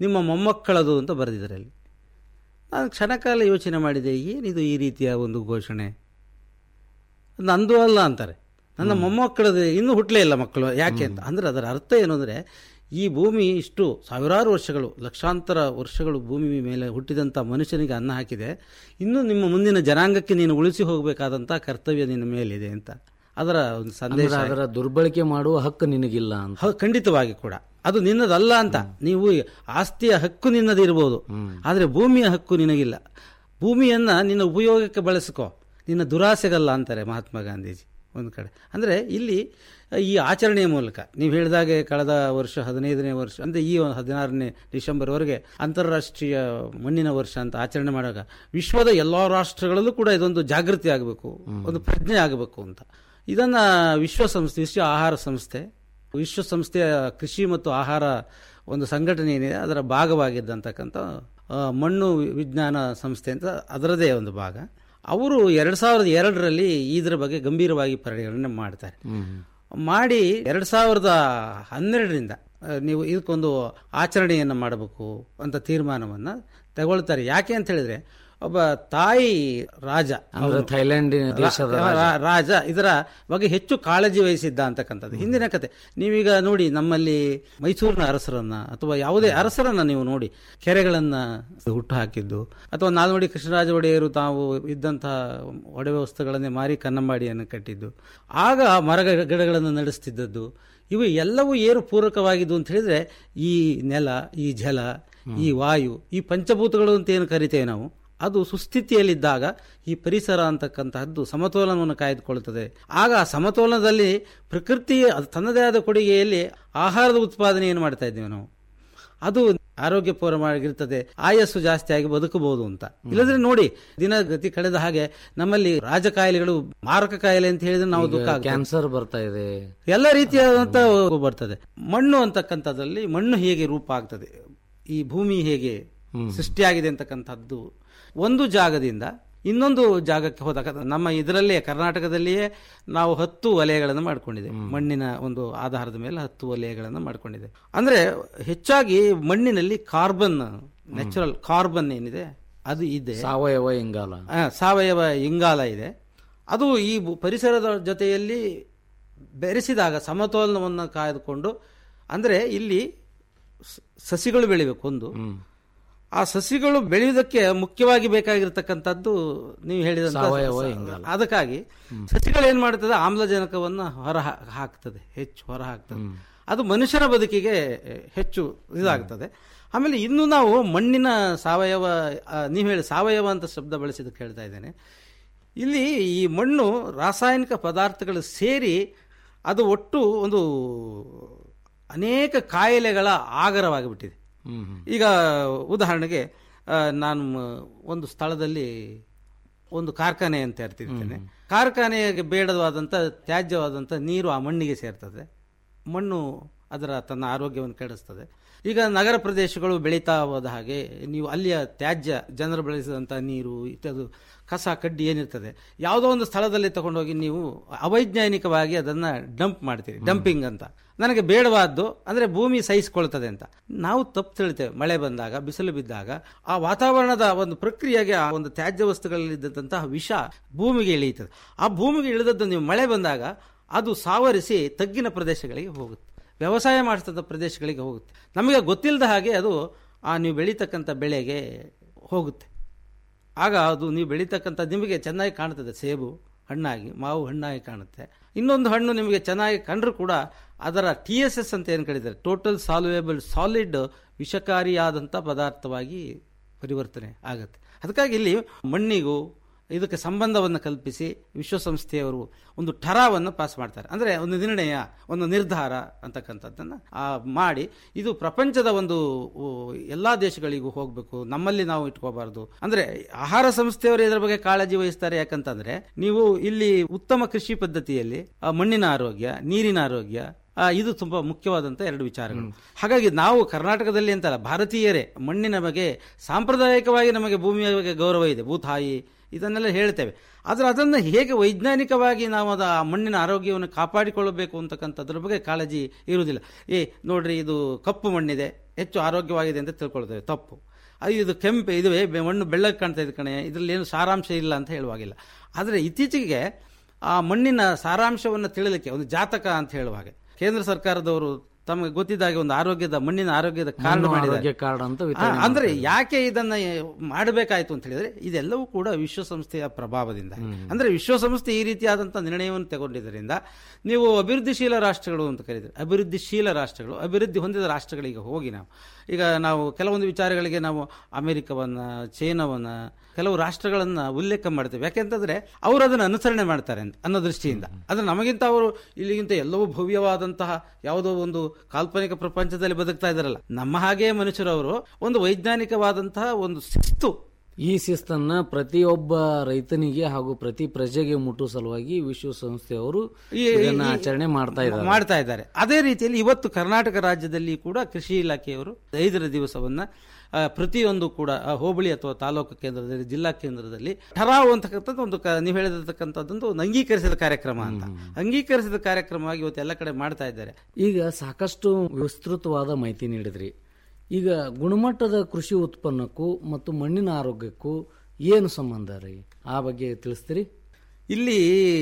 ನಿಮ್ಮ ಮೊಮ್ಮಕ್ಕಳದು ಅಂತ ಬರೆದಿದ್ದಾರೆ ಅಲ್ಲಿ ನಾನು ಕ್ಷಣಕಾಲ ಯೋಚನೆ ಮಾಡಿದೆ ಏನಿದು ಈ ರೀತಿಯ ಒಂದು ಘೋಷಣೆ ನಂದು ಅಲ್ಲ ಅಂತಾರೆ ನನ್ನ ಮೊಮ್ಮಕ್ಕಳದು ಇನ್ನೂ ಹುಟ್ಟಲೇ ಇಲ್ಲ ಮಕ್ಕಳು ಯಾಕೆ ಅಂತ ಅಂದ್ರೆ ಅದರ ಅರ್ಥ ಏನು ಅಂದರೆ ಈ ಭೂಮಿ ಇಷ್ಟು ಸಾವಿರಾರು ವರ್ಷಗಳು ಲಕ್ಷಾಂತರ ವರ್ಷಗಳು ಭೂಮಿ ಮೇಲೆ ಹುಟ್ಟಿದಂಥ ಮನುಷ್ಯನಿಗೆ ಅನ್ನ ಹಾಕಿದೆ ಇನ್ನು ನಿಮ್ಮ ಮುಂದಿನ ಜನಾಂಗಕ್ಕೆ ನೀನು ಉಳಿಸಿ ಹೋಗಬೇಕಾದಂಥ ಕರ್ತವ್ಯ ನಿನ್ನ ಮೇಲಿದೆ ಅಂತ ಅದರ ಒಂದು ಸಂದೇಶ ಅಂದ್ರೆ ಅದರ ದುರ್ಬಳಕೆ ಮಾಡುವ ಹಕ್ಕು ನಿನಗಿಲ್ಲ ಅಂತ ಹ- ಖಂಡಿತವಾಗಿ ಕೂಡ ಅದು ನಿನ್ನದಲ್ಲ ಅಂತ ನೀವು ಆಸ್ತಿಯ ಹಕ್ಕು ನಿನ್ನದಿರ್ಬೋದು ಆದರೆ ಭೂಮಿಯ ಹಕ್ಕು ನಿನಗಿಲ್ಲ ಭೂಮಿಯನ್ನ ನಿನ್ನ ಉಪಯೋಗಕ್ಕೆ ಬಳಸಿಕೋ ನಿನ್ನ ದುರಾಸೆಗಲ್ಲ ಅಂತಾರೆ ಮಹಾತ್ಮ ಗಾಂಧೀಜಿ ಒಂದು ಕಡೆ ಅಂದರೆ ಇಲ್ಲಿ ಈ ಆಚರಣೆಯ ಮೂಲಕ ನೀವು ಹೇಳಿದಾಗೆ ಕಳೆದ ವರ್ಷ ಹದಿನೈದನೇ ವರ್ಷ ಅಂದರೆ ಈ ಹದಿನಾರನೇ ಡಿಸೆಂಬರ್ವರೆಗೆ ಅಂತಾರಾಷ್ಟ್ರೀಯ ಮಣ್ಣಿನ ವರ್ಷ ಅಂತ ಆಚರಣೆ ಮಾಡುವಾಗ ವಿಶ್ವದ ಎಲ್ಲ ರಾಷ್ಟ್ರಗಳಲ್ಲೂ ಕೂಡ ಇದೊಂದು ಜಾಗೃತಿ ಆಗಬೇಕು ಒಂದು ಪ್ರಜ್ಞೆ ಆಗಬೇಕು ಅಂತ ಇದನ್ನ ವಿಶ್ವಸಂಸ್ಥೆ ವಿಶ್ವ ಆಹಾರ ಸಂಸ್ಥೆ ವಿಶ್ವಸಂಸ್ಥೆಯ ಕೃಷಿ ಮತ್ತು ಆಹಾರ ಒಂದು ಸಂಘಟನೆ ಏನಿದೆ ಅದರ ಭಾಗವಾಗಿದ್ದಂತಕ್ಕಂಥ ಆ, ಮಣ್ಣು ವಿಜ್ಞಾನ ಸಂಸ್ಥೆ ಅಂತ ಅದರದೇ ಒಂದು ಭಾಗ ಅವರು ಎರಡು ಸಾವಿರದ ಎರಡರಲ್ಲಿ ಇದರ ಬಗ್ಗೆ ಗಂಭೀರವಾಗಿ ಪರಿಗಣನೆ ಮಾಡ್ತಾರೆ ಮಾಡಿ ಎರಡು ಸಾವಿರದ ಹನ್ನೆರಡರಿಂದ ಆ, ನೀವು ಇದಕ್ಕೊಂದು ಆಚರಣೆಯನ್ನು ಮಾಡಬೇಕು ಅಂತ ತೀರ್ಮಾನವನ್ನು ತಗೊಳ್ತಾರೆ ಯಾಕೆ ಅಂತ ಹೇಳಿದ್ರೆ ಒಬ್ಬ ತಾಯಿ ರಾಜ ಅಂದ್ರೆ ಥೈಲ್ಯಾಂಡ್ ದೇಶದ ರಾ- ರಾ- ರಾಜ ಇದರ ಬಗ್ಗೆ ಹೆಚ್ಚು ಕಾಳಜಿ ವಹಿಸಿದ್ದ ಅಂತಕ್ಕಂಥದ್ದು ಹಿಂದಿನ ಕತೆ ನೀವೀಗ ನೋಡಿ ನಮ್ಮಲ್ಲಿ ಮೈಸೂರಿನ ಅರಸರನ್ನ ಅಥವಾ ಯಾವುದೇ ಅರಸರನ್ನ ನೀವು ನೋಡಿ ಕೆರೆಗಳನ್ನ ಹುಟ್ಟು ಹಾಕಿದ್ದು ಅಥವಾ ನಾಲ್ವಡಿ ಕೃಷ್ಣರಾಜ ಒಡೆಯರು ತಾವು ಇದ್ದಂತಹ ಒಡವೆ ವಸ್ತುಗಳನ್ನೇ ಮಾರಿ ಕನ್ನಂಬಾಡಿಯನ್ನು ಕಟ್ಟಿದ್ದು ಆಗ ಮರ ಗಿಡಗಳನ್ನು ನಡೆಸ್ತಿದ್ದದ್ದು ಇವು ಎಲ್ಲವೂ ಏನು ಪೂರಕವಾಗಿದ್ದು ಅಂತ ಹೇಳಿದ್ರೆ ಈ ನೆಲ ಈ ಜಲ ಈ ವಾಯು ಈ ಪಂಚಭೂತಗಳು ಅಂತ ಏನು ಕರಿತೇವೆ ನಾವು ಅದು ಸುಸ್ಥಿತಿಯಲ್ಲಿದ್ದಾಗ ಈ ಪರಿಸರ ಅಂತಕ್ಕಂತಹದ್ದು ಸಮತೋಲನವನ್ನು ಕಾಯ್ದುಕೊಳ್ಳುತ್ತದೆ ಆಗ ಆ ಸಮತೋಲನದಲ್ಲಿ ಪ್ರಕೃತಿ ಅದು ತನ್ನದೇ ಆದ ಕೊಡುಗೆಯಲ್ಲಿ ಆಹಾರದ ಉತ್ಪಾದನೆಯನ್ನು ಮಾಡ್ತಾ ಇದ್ದೇವೆ ನಾವು ಅದು ಆರೋಗ್ಯಪೂರ್ಣವಾಗಿರ್ತದೆ ಆಯಸ್ಸು ಜಾಸ್ತಿ ಆಗಿ ಬದುಕಬಹುದು ಅಂತ ಇಲ್ಲದ್ರೆ ನೋಡಿ ದಿನ ಗತಿ ಕಳೆದ ಹಾಗೆ ನಮ್ಮಲ್ಲಿ ರಾಜ ಕಾಯಿಲೆಗಳು ಮಾರಕ ಕಾಯಿಲೆ ಅಂತ ಹೇಳಿದ್ರೆ ನಾವು ದುಃಖ ಆಗ್ತದೆ. ಕ್ಯಾನ್ಸರ್ ಬರ್ತಾ ಇದೆ ಎಲ್ಲ ರೀತಿಯಾದಂತ ಬರ್ತದೆ ಮಣ್ಣು ಅಂತಕ್ಕಂಥದ್ರಲ್ಲಿ ಮಣ್ಣು ಹೇಗೆ ರೂಪ ಆಗ್ತದೆ ಈ ಭೂಮಿ ಹೇಗೆ ಸೃಷ್ಟಿಯಾಗಿದೆ ಅಂತಕ್ಕಂಥದ್ದು ಒಂದು ಜಾಗದಿಂದ ಇನ್ನೊಂದು ಜಾಗಕ್ಕೆ ಹೋದಾಗ ನಮ್ಮ ಇದರಲ್ಲೇ ಕರ್ನಾಟಕದಲ್ಲಿಯೇ ನಾವು ಹತ್ತು ವಲಯಗಳನ್ನು ಮಾಡ್ಕೊಂಡಿದ್ದೇವೆ ಮಣ್ಣಿನ ಒಂದು ಆಧಾರದ ಮೇಲೆ ಹತ್ತು ವಲಯಗಳನ್ನು ಮಾಡ್ಕೊಂಡಿದೆ ಅಂದ್ರೆ ಹೆಚ್ಚಾಗಿ ಮಣ್ಣಿನಲ್ಲಿ ಕಾರ್ಬನ್ ನ್ಯಾಚುರಲ್ ಕಾರ್ಬನ್ ಏನಿದೆ ಅದು ಇದೆ ಸಾವಯವ ಇಂಗಾಲ ಆ, ಸಾವಯವ ಇಂಗಾಲ ಇದೆ ಅದು ಈ ಭೂ- ಪರಿಸರದ ಜೊತೆಯಲ್ಲಿ ಬೆರೆಸಿದಾಗ ಸಮತೋಲನವನ್ನು ಕಾಯ್ದುಕೊಂಡು ಅಂದರೆ ಇಲ್ಲಿ ಸ- ಸಸಿಗಳು ಬೆಳಿಬೇಕು ಒಂದು ಆ ಸಸಿಗಳು ಬೆಳೆಯುವುದಕ್ಕೆ ಮುಖ್ಯವಾಗಿ ಬೇಕಾಗಿರ್ತಕ್ಕಂಥದ್ದು ನೀವು ಹೇಳಿದಂತ ಸಾವಯವ ಸ- ಇಂಗಾಲ. ಅದಕ್ಕಾಗಿ ಸಸಿಗಳು ಏನ್ ಮಾಡ್ತದೆ ಆಮ್ಲಜನಕವನ್ನು ಹೊರ ಹಾ- ಹಾಕ್ತದೆ ಹೆಚ್ಚು ಹೊರ ಹಾಕ್ತದೆ ಅದು ಮನುಷ್ಯನ ಬದುಕಿಗೆ ಹೆಚ್ಚು ಇದಾಗ್ತದೆ ಆಮೇಲೆ ಇನ್ನು ನಾವು ಮಣ್ಣಿನ ಸಾವಯವ ಆ, ನೀವು ಹೇಳಿ ಸಾವಯವ ಅಂತ ಶಬ್ದ ಬಳಸಿದಕ್ಕೆ ಹೇಳ್ತಾ ಇದ್ದೇನೆ ಇಲ್ಲಿ ಈ ಮಣ್ಣು ರಾಸಾಯನಿಕ ಪದಾರ್ಥಗಳು ಸೇರಿ ಅದು ಒಟ್ಟು ಒಂದು ಅನೇಕ ಕಾಯಿಲೆಗಳ ಆಗರವಾಗಿಬಿಟ್ಟಿದೆ ಈಗ ಉದಾಹರಣೆಗೆ ಆ, ನಾನು ಒಂದು ಸ್ಥಳದಲ್ಲಿ ಒಂದು ಕಾರ್ಖಾನೆ ಅಂತ ಇರ್ತಿರ್ತೇನೆ ಕಾರ್ಖಾನೆಗೆ ಬೇಡವಾದಂಥ ತ್ಯಾಜ್ಯವಾದಂಥ ನೀರು ಆ ಮಣ್ಣಿಗೆ ಸೇರ್ತದೆ ಮಣ್ಣು ಅದರ ತನ್ನ ಆರೋಗ್ಯವನ್ನು ಕೆಡಿಸ್ತದೆ ಈಗ ನಗರ ಪ್ರದೇಶಗಳು ಬೆಳೀತಾ ಹೋದ ಹಾಗೆ ನೀವು ಅಲ್ಲಿಯ ತ್ಯಾಜ್ಯ ಜನರು ಬೆಳೆಸಿದಂಥ ನೀರು ಇತ್ಯಾದು ಕಸ ಕಡ್ಡಿ ಏನಿರ್ತದೆ ಯಾವುದೋ ಒಂದು ಸ್ಥಳದಲ್ಲಿ ತಗೊಂಡೋಗಿ ನೀವು ಅವೈಜ್ಞಾನಿಕವಾಗಿ ಅದನ್ನ ಡಂಪ್ ಮಾಡ್ತೀರಿ ಡಂಪಿಂಗ್ ಅಂತ ನನಗೆ ಬೇಡವಾದ್ದು ಅಂದ್ರೆ ಭೂಮಿ ಸಹಿಸಿಕೊಳ್ತದೆ ಅಂತ ನಾವು ತಪ್ಪು ತಿಳ್ತೇವೆ ಮಳೆ ಬಂದಾಗ ಬಿಸಿಲು ಬಿದ್ದಾಗ ಆ ವಾತಾವರಣದ ಒಂದು ಪ್ರಕ್ರಿಯೆಗೆ ಆ ಒಂದು ತ್ಯಾಜ್ಯ ವಸ್ತುಗಳಲ್ಲಿದ್ದಂತಹ ವಿಷ ಭೂಮಿಗೆ ಇಳಿಯುತ್ತದೆ ಆ ಭೂಮಿಗೆ ಇಳಿದದ್ದು ನೀವು ಮಳೆ ಬಂದಾಗ ಅದು ಸಾವರಿಸಿ ತಗ್ಗಿನ ಪ್ರದೇಶಗಳಿಗೆ ಹೋಗುತ್ತೆ ವ್ಯವಸಾಯ ಮಾಡಿಸಿದ ಪ್ರದೇಶಗಳಿಗೆ ಹೋಗುತ್ತೆ ನಮಗೆ ಗೊತ್ತಿಲ್ಲದ ಹಾಗೆ ಅದು ಆ ನೀವು ಬೆಳೀತಕ್ಕಂಥ ಬೆಳೆಗೆ ಹೋಗುತ್ತೆ ಆಗ ಅದು ನೀವು ಬೆಳೀತಕ್ಕಂಥ ನಿಮಗೆ ಚೆನ್ನಾಗಿ ಕಾಣ್ತದೆ ಸೇಬು ಹಣ್ಣಾಗಿ ಮಾವು ಹಣ್ಣಾಗಿ ಕಾಣುತ್ತೆ ಇನ್ನೊಂದು ಹಣ್ಣು ನಿಮಗೆ ಚೆನ್ನಾಗಿ ಕಂಡ್ರೂ ಕೂಡ ಅದರ ಟಿ ಎಸ್ ಎಸ್ ಅಂತ ಏನು ಕರೀತಾರೆ ಟೋಟಲ್ ಸಾಲ್ಯುಯೇಬಲ್ ಸಾಲಿಡ್ ವಿಷಕಾರಿಯಾದಂಥ ಪದಾರ್ಥವಾಗಿ ಪರಿವರ್ತನೆ ಆಗುತ್ತೆ ಅದಕ್ಕಾಗಿ ಇಲ್ಲಿ ಮಣ್ಣಿಗೂ ಇದಕ್ಕೆ ಸಂಬಂಧವನ್ನು ಕಲ್ಪಿಸಿ ವಿಶ್ವಸಂಸ್ಥೆಯವರು ಒಂದು ಠರಾವನ್ನು ಪಾಸ್ ಮಾಡ್ತಾರೆ ಅಂದರೆ ಒಂದು ನಿರ್ಣಯ ಒಂದು ನಿರ್ಧಾರ ಅಂತಕ್ಕಂಥದ್ದನ್ನು ಆ, ಮಾಡಿ ಇದು ಪ್ರಪಂಚದ ಒಂದು ಉ, ಎಲ್ಲಾ ದೇಶಗಳಿಗೂ ಹೋಗಬೇಕು ನಮ್ಮಲ್ಲಿ ನಾವು ಇಟ್ಕೋಬಾರ್ದು ಅಂದ್ರೆ ಆಹಾರ ಸಂಸ್ಥೆಯವರು ಇದರ ಬಗ್ಗೆ ಕಾಳಜಿ ವಹಿಸ್ತಾರೆ ಯಾಕಂತಂದ್ರೆ ನೀವು ಇಲ್ಲಿ ಉತ್ತಮ ಕೃಷಿ ಪದ್ಧತಿಯಲ್ಲಿ ಆ, ಮಣ್ಣಿನ ಆರೋಗ್ಯ ನೀರಿನ ಆರೋಗ್ಯ ಆ, ಇದು ತುಂಬಾ ಮುಖ್ಯವಾದಂತ ಎರಡು ವಿಚಾರಗಳು ಹಾಗಾಗಿ ನಾವು ಕರ್ನಾಟಕದಲ್ಲಿ ಅಂತಲ್ಲ ಭಾರತೀಯರೇ ಮಣ್ಣಿನ ಬಗ್ಗೆ ಸಾಂಪ್ರದಾಯಿಕವಾಗಿ ನಮಗೆ ಭೂಮಿಯ ಬಗ್ಗೆ ಗೌರವ ಇದೆ ಭೂತಾಯಿ ಇದನ್ನೆಲ್ಲ ಹೇಳ್ತೇವೆ ಆದರೆ ಅದನ್ನು ಹೇಗೆ ವೈಜ್ಞಾನಿಕವಾಗಿ ನಾವು ಅದು ಆ ಮಣ್ಣಿನ ಆರೋಗ್ಯವನ್ನು ಕಾಪಾಡಿಕೊಳ್ಳಬೇಕು ಅಂತಕ್ಕಂಥದ್ರ ಬಗ್ಗೆ ಕಾಳಜಿ ಇರುವುದಿಲ್ಲ ಏ ನೋಡ್ರಿ ಇದು ಕಪ್ಪು ಮಣ್ಣಿದೆ ಹೆಚ್ಚು ಆರೋಗ್ಯವಾಗಿದೆ ಅಂತ ತಿಳ್ಕೊಳ್ತೇವೆ ತಪ್ಪು ಅದು ಇದು ಕೆಂಪು ಇದು ಏ, ಬೆ- ಮಣ್ಣು ಬೆಳ್ಳಗೆ ಕಾಣ್ತಾ ಇದೆ ಕಣೆ ಇದರಲ್ಲಿ ಏನು ಸಾರಾಂಶ ಇಲ್ಲ ಅಂತ ಹೇಳುವಾಗಿಲ್ಲ ಆದರೆ ಇತ್ತೀಚೆಗೆ ಆ ಮಣ್ಣಿನ ಸಾರಾಂಶವನ್ನು ತಿಳಿಲಿಕ್ಕೆ ಒಂದು ಜಾತಕ ಅಂತ ಹೇಳುವ ಹಾಗೆ ಕೇಂದ್ರ ಸರ್ಕಾರದವರು ತಮಗೆ ಗೊತ್ತಿದ್ದಾಗೆ ಒಂದು ಆರೋಗ್ಯದ ಮಣ್ಣಿನ ಆರೋಗ್ಯದ ಕಾರ್ಡ್ ಮಾಡಿದ್ದಾರೆ ಆರೋಗ್ಯ ಕಾರ್ಡ್ ಅಂತ ಆ, ವಿತರಣೆ ಅಂದ್ರೆ ಯಾಕೆ ಇದನ್ನ ಮಾಡಬೇಕಾಯ್ತು ಅಂತ ಹೇಳಿದ್ರೆ ಇದೆಲ್ಲವೂ ಕೂಡ ವಿಶ್ವಸಂಸ್ಥೆಯ ಪ್ರಭಾವದಿಂದ ಅಂದ್ರೆ ವಿಶ್ವಸಂಸ್ಥೆ ಈ ರೀತಿಯಾದಂತಹ ನಿರ್ಣಯವನ್ನು ತಗೊಂಡಿದ್ದರಿಂದ ನೀವು ಅಭಿವೃದ್ಧಿಶೀಲ ರಾಷ್ಟ್ರಗಳು ಅಂತ ಕರೀತಾರೆ ಅಭಿವೃದ್ಧಿಶೀಲ ರಾಷ್ಟ್ರಗಳು ಅಭಿವೃದ್ಧಿ ಹೊಂದಿದ ರಾಷ್ಟ್ರಗಳಿಗೆ ಹೋಗಿ ನಾವು ಈಗ ನಾವು ಕೆಲವೊಂದು ವಿಚಾರಗಳಿಗೆ ನಾವು ಅಮೆರಿಕವನ್ನ ಚೈನಾವನ್ನ ಕೆಲವು ರಾಷ್ಟ್ರಗಳನ್ನ ಉಲ್ಲೇಖ ಮಾಡ್ತೇವೆ ಯಾಕೆಂತಂದ್ರೆ ಅವರು ಅದನ್ನು ಅನುಸರಣೆ ಮಾಡ್ತಾರೆ ಅಂತ ಅನ್ನೋ ದೃಷ್ಟಿಯಿಂದ ಅಂದ್ರೆ ನಮಗಿಂತ ಅವರು ಇಲ್ಲಿಗಿಂತ ಎಲ್ಲವೂ ಭವ್ಯವಾದಂತಹ ಯಾವುದೋ ಒಂದು ಕಾಲ್ಪನಿಕ ಪ್ರಪಂಚದಲ್ಲಿ ಬದುಕ್ತಾ ಇದ್ದಾರಲ್ಲ ನಮ್ಮ ಹಾಗೆಯೇ ಮನುಷ್ಯರು ಅವರು ಒಂದು ವೈಜ್ಞಾನಿಕವಾದಂತಹ ಒಂದು ಶಿಸ್ತು ಈ ಶಿಸ್ತನ್ನ ಪ್ರತಿಯೊಬ್ಬ ರೈತನಿಗೆ ಹಾಗೂ ಪ್ರತಿ ಪ್ರಜೆಗೆ ಮುಟ್ಟುವ ಸಲುವಾಗಿ ವಿಶ್ವಸಂಸ್ಥೆಯವರು ಈ- ಇದನ್ನ ಈ- ಆಚರಣೆ ಮಾಡ್ತಾ ಇದ್ದಾರೆ ಮಾಡ್ತಾ ಇದ್ದಾರೆ ಅದೇ ರೀತಿಯಲ್ಲಿ ಇವತ್ತು ಕರ್ನಾಟಕ ರಾಜ್ಯದಲ್ಲಿ ಕೂಡ ಕೃಷಿ ಇಲಾಖೆಯವರು ಐದರ ದಿವಸವನ್ನ ಆ, ಪ್ರತಿಯೊಂದು ಕೂಡ ಆ, ಹೋಬಳಿ ಅಥವಾ ತಾಲೂಕು ಕೇಂದ್ರದಲ್ಲಿ ಜಿಲ್ಲಾ ಕೇಂದ್ರದಲ್ಲಿ ಠರಾವ್ ಅಂತಕ್ಕಂಥದ್ದು ಒಂದು ಕ- ನೀವು ಹೇಳಿರ್ತಕ್ಕಂಥದ್ದೊಂದು ಒಂದು ಅಂಗೀಕರಿಸಿದ ಕಾರ್ಯಕ್ರಮ ಅಂತ ಅಂಗೀಕರಿಸಿದ ಕಾರ್ಯಕ್ರಮವಾಗಿ ಇವತ್ತು ಎಲ್ಲ ಕಡೆ ಮಾಡ್ತಾ ಇದ್ದಾರೆ ಈಗ ಸಾಕಷ್ಟು ವಿಸ್ತೃತವಾದ ಮಾಹಿತಿ ನೀಡಿದ್ರಿ ಈಗ ಗುಣಮಟ್ಟದ ಕೃಷಿ ಉತ್ಪನ್ನಕ್ಕೂ ಮತ್ತು ಮಣ್ಣಿನ ಆರೋಗ್ಯಕ್ಕೂ ಏನು ಸಂಬಂಧ ರೀ ಆ ಬಗ್ಗೆ ತಿಳಿಸ್ತೀರಿ ಇಲ್ಲಿ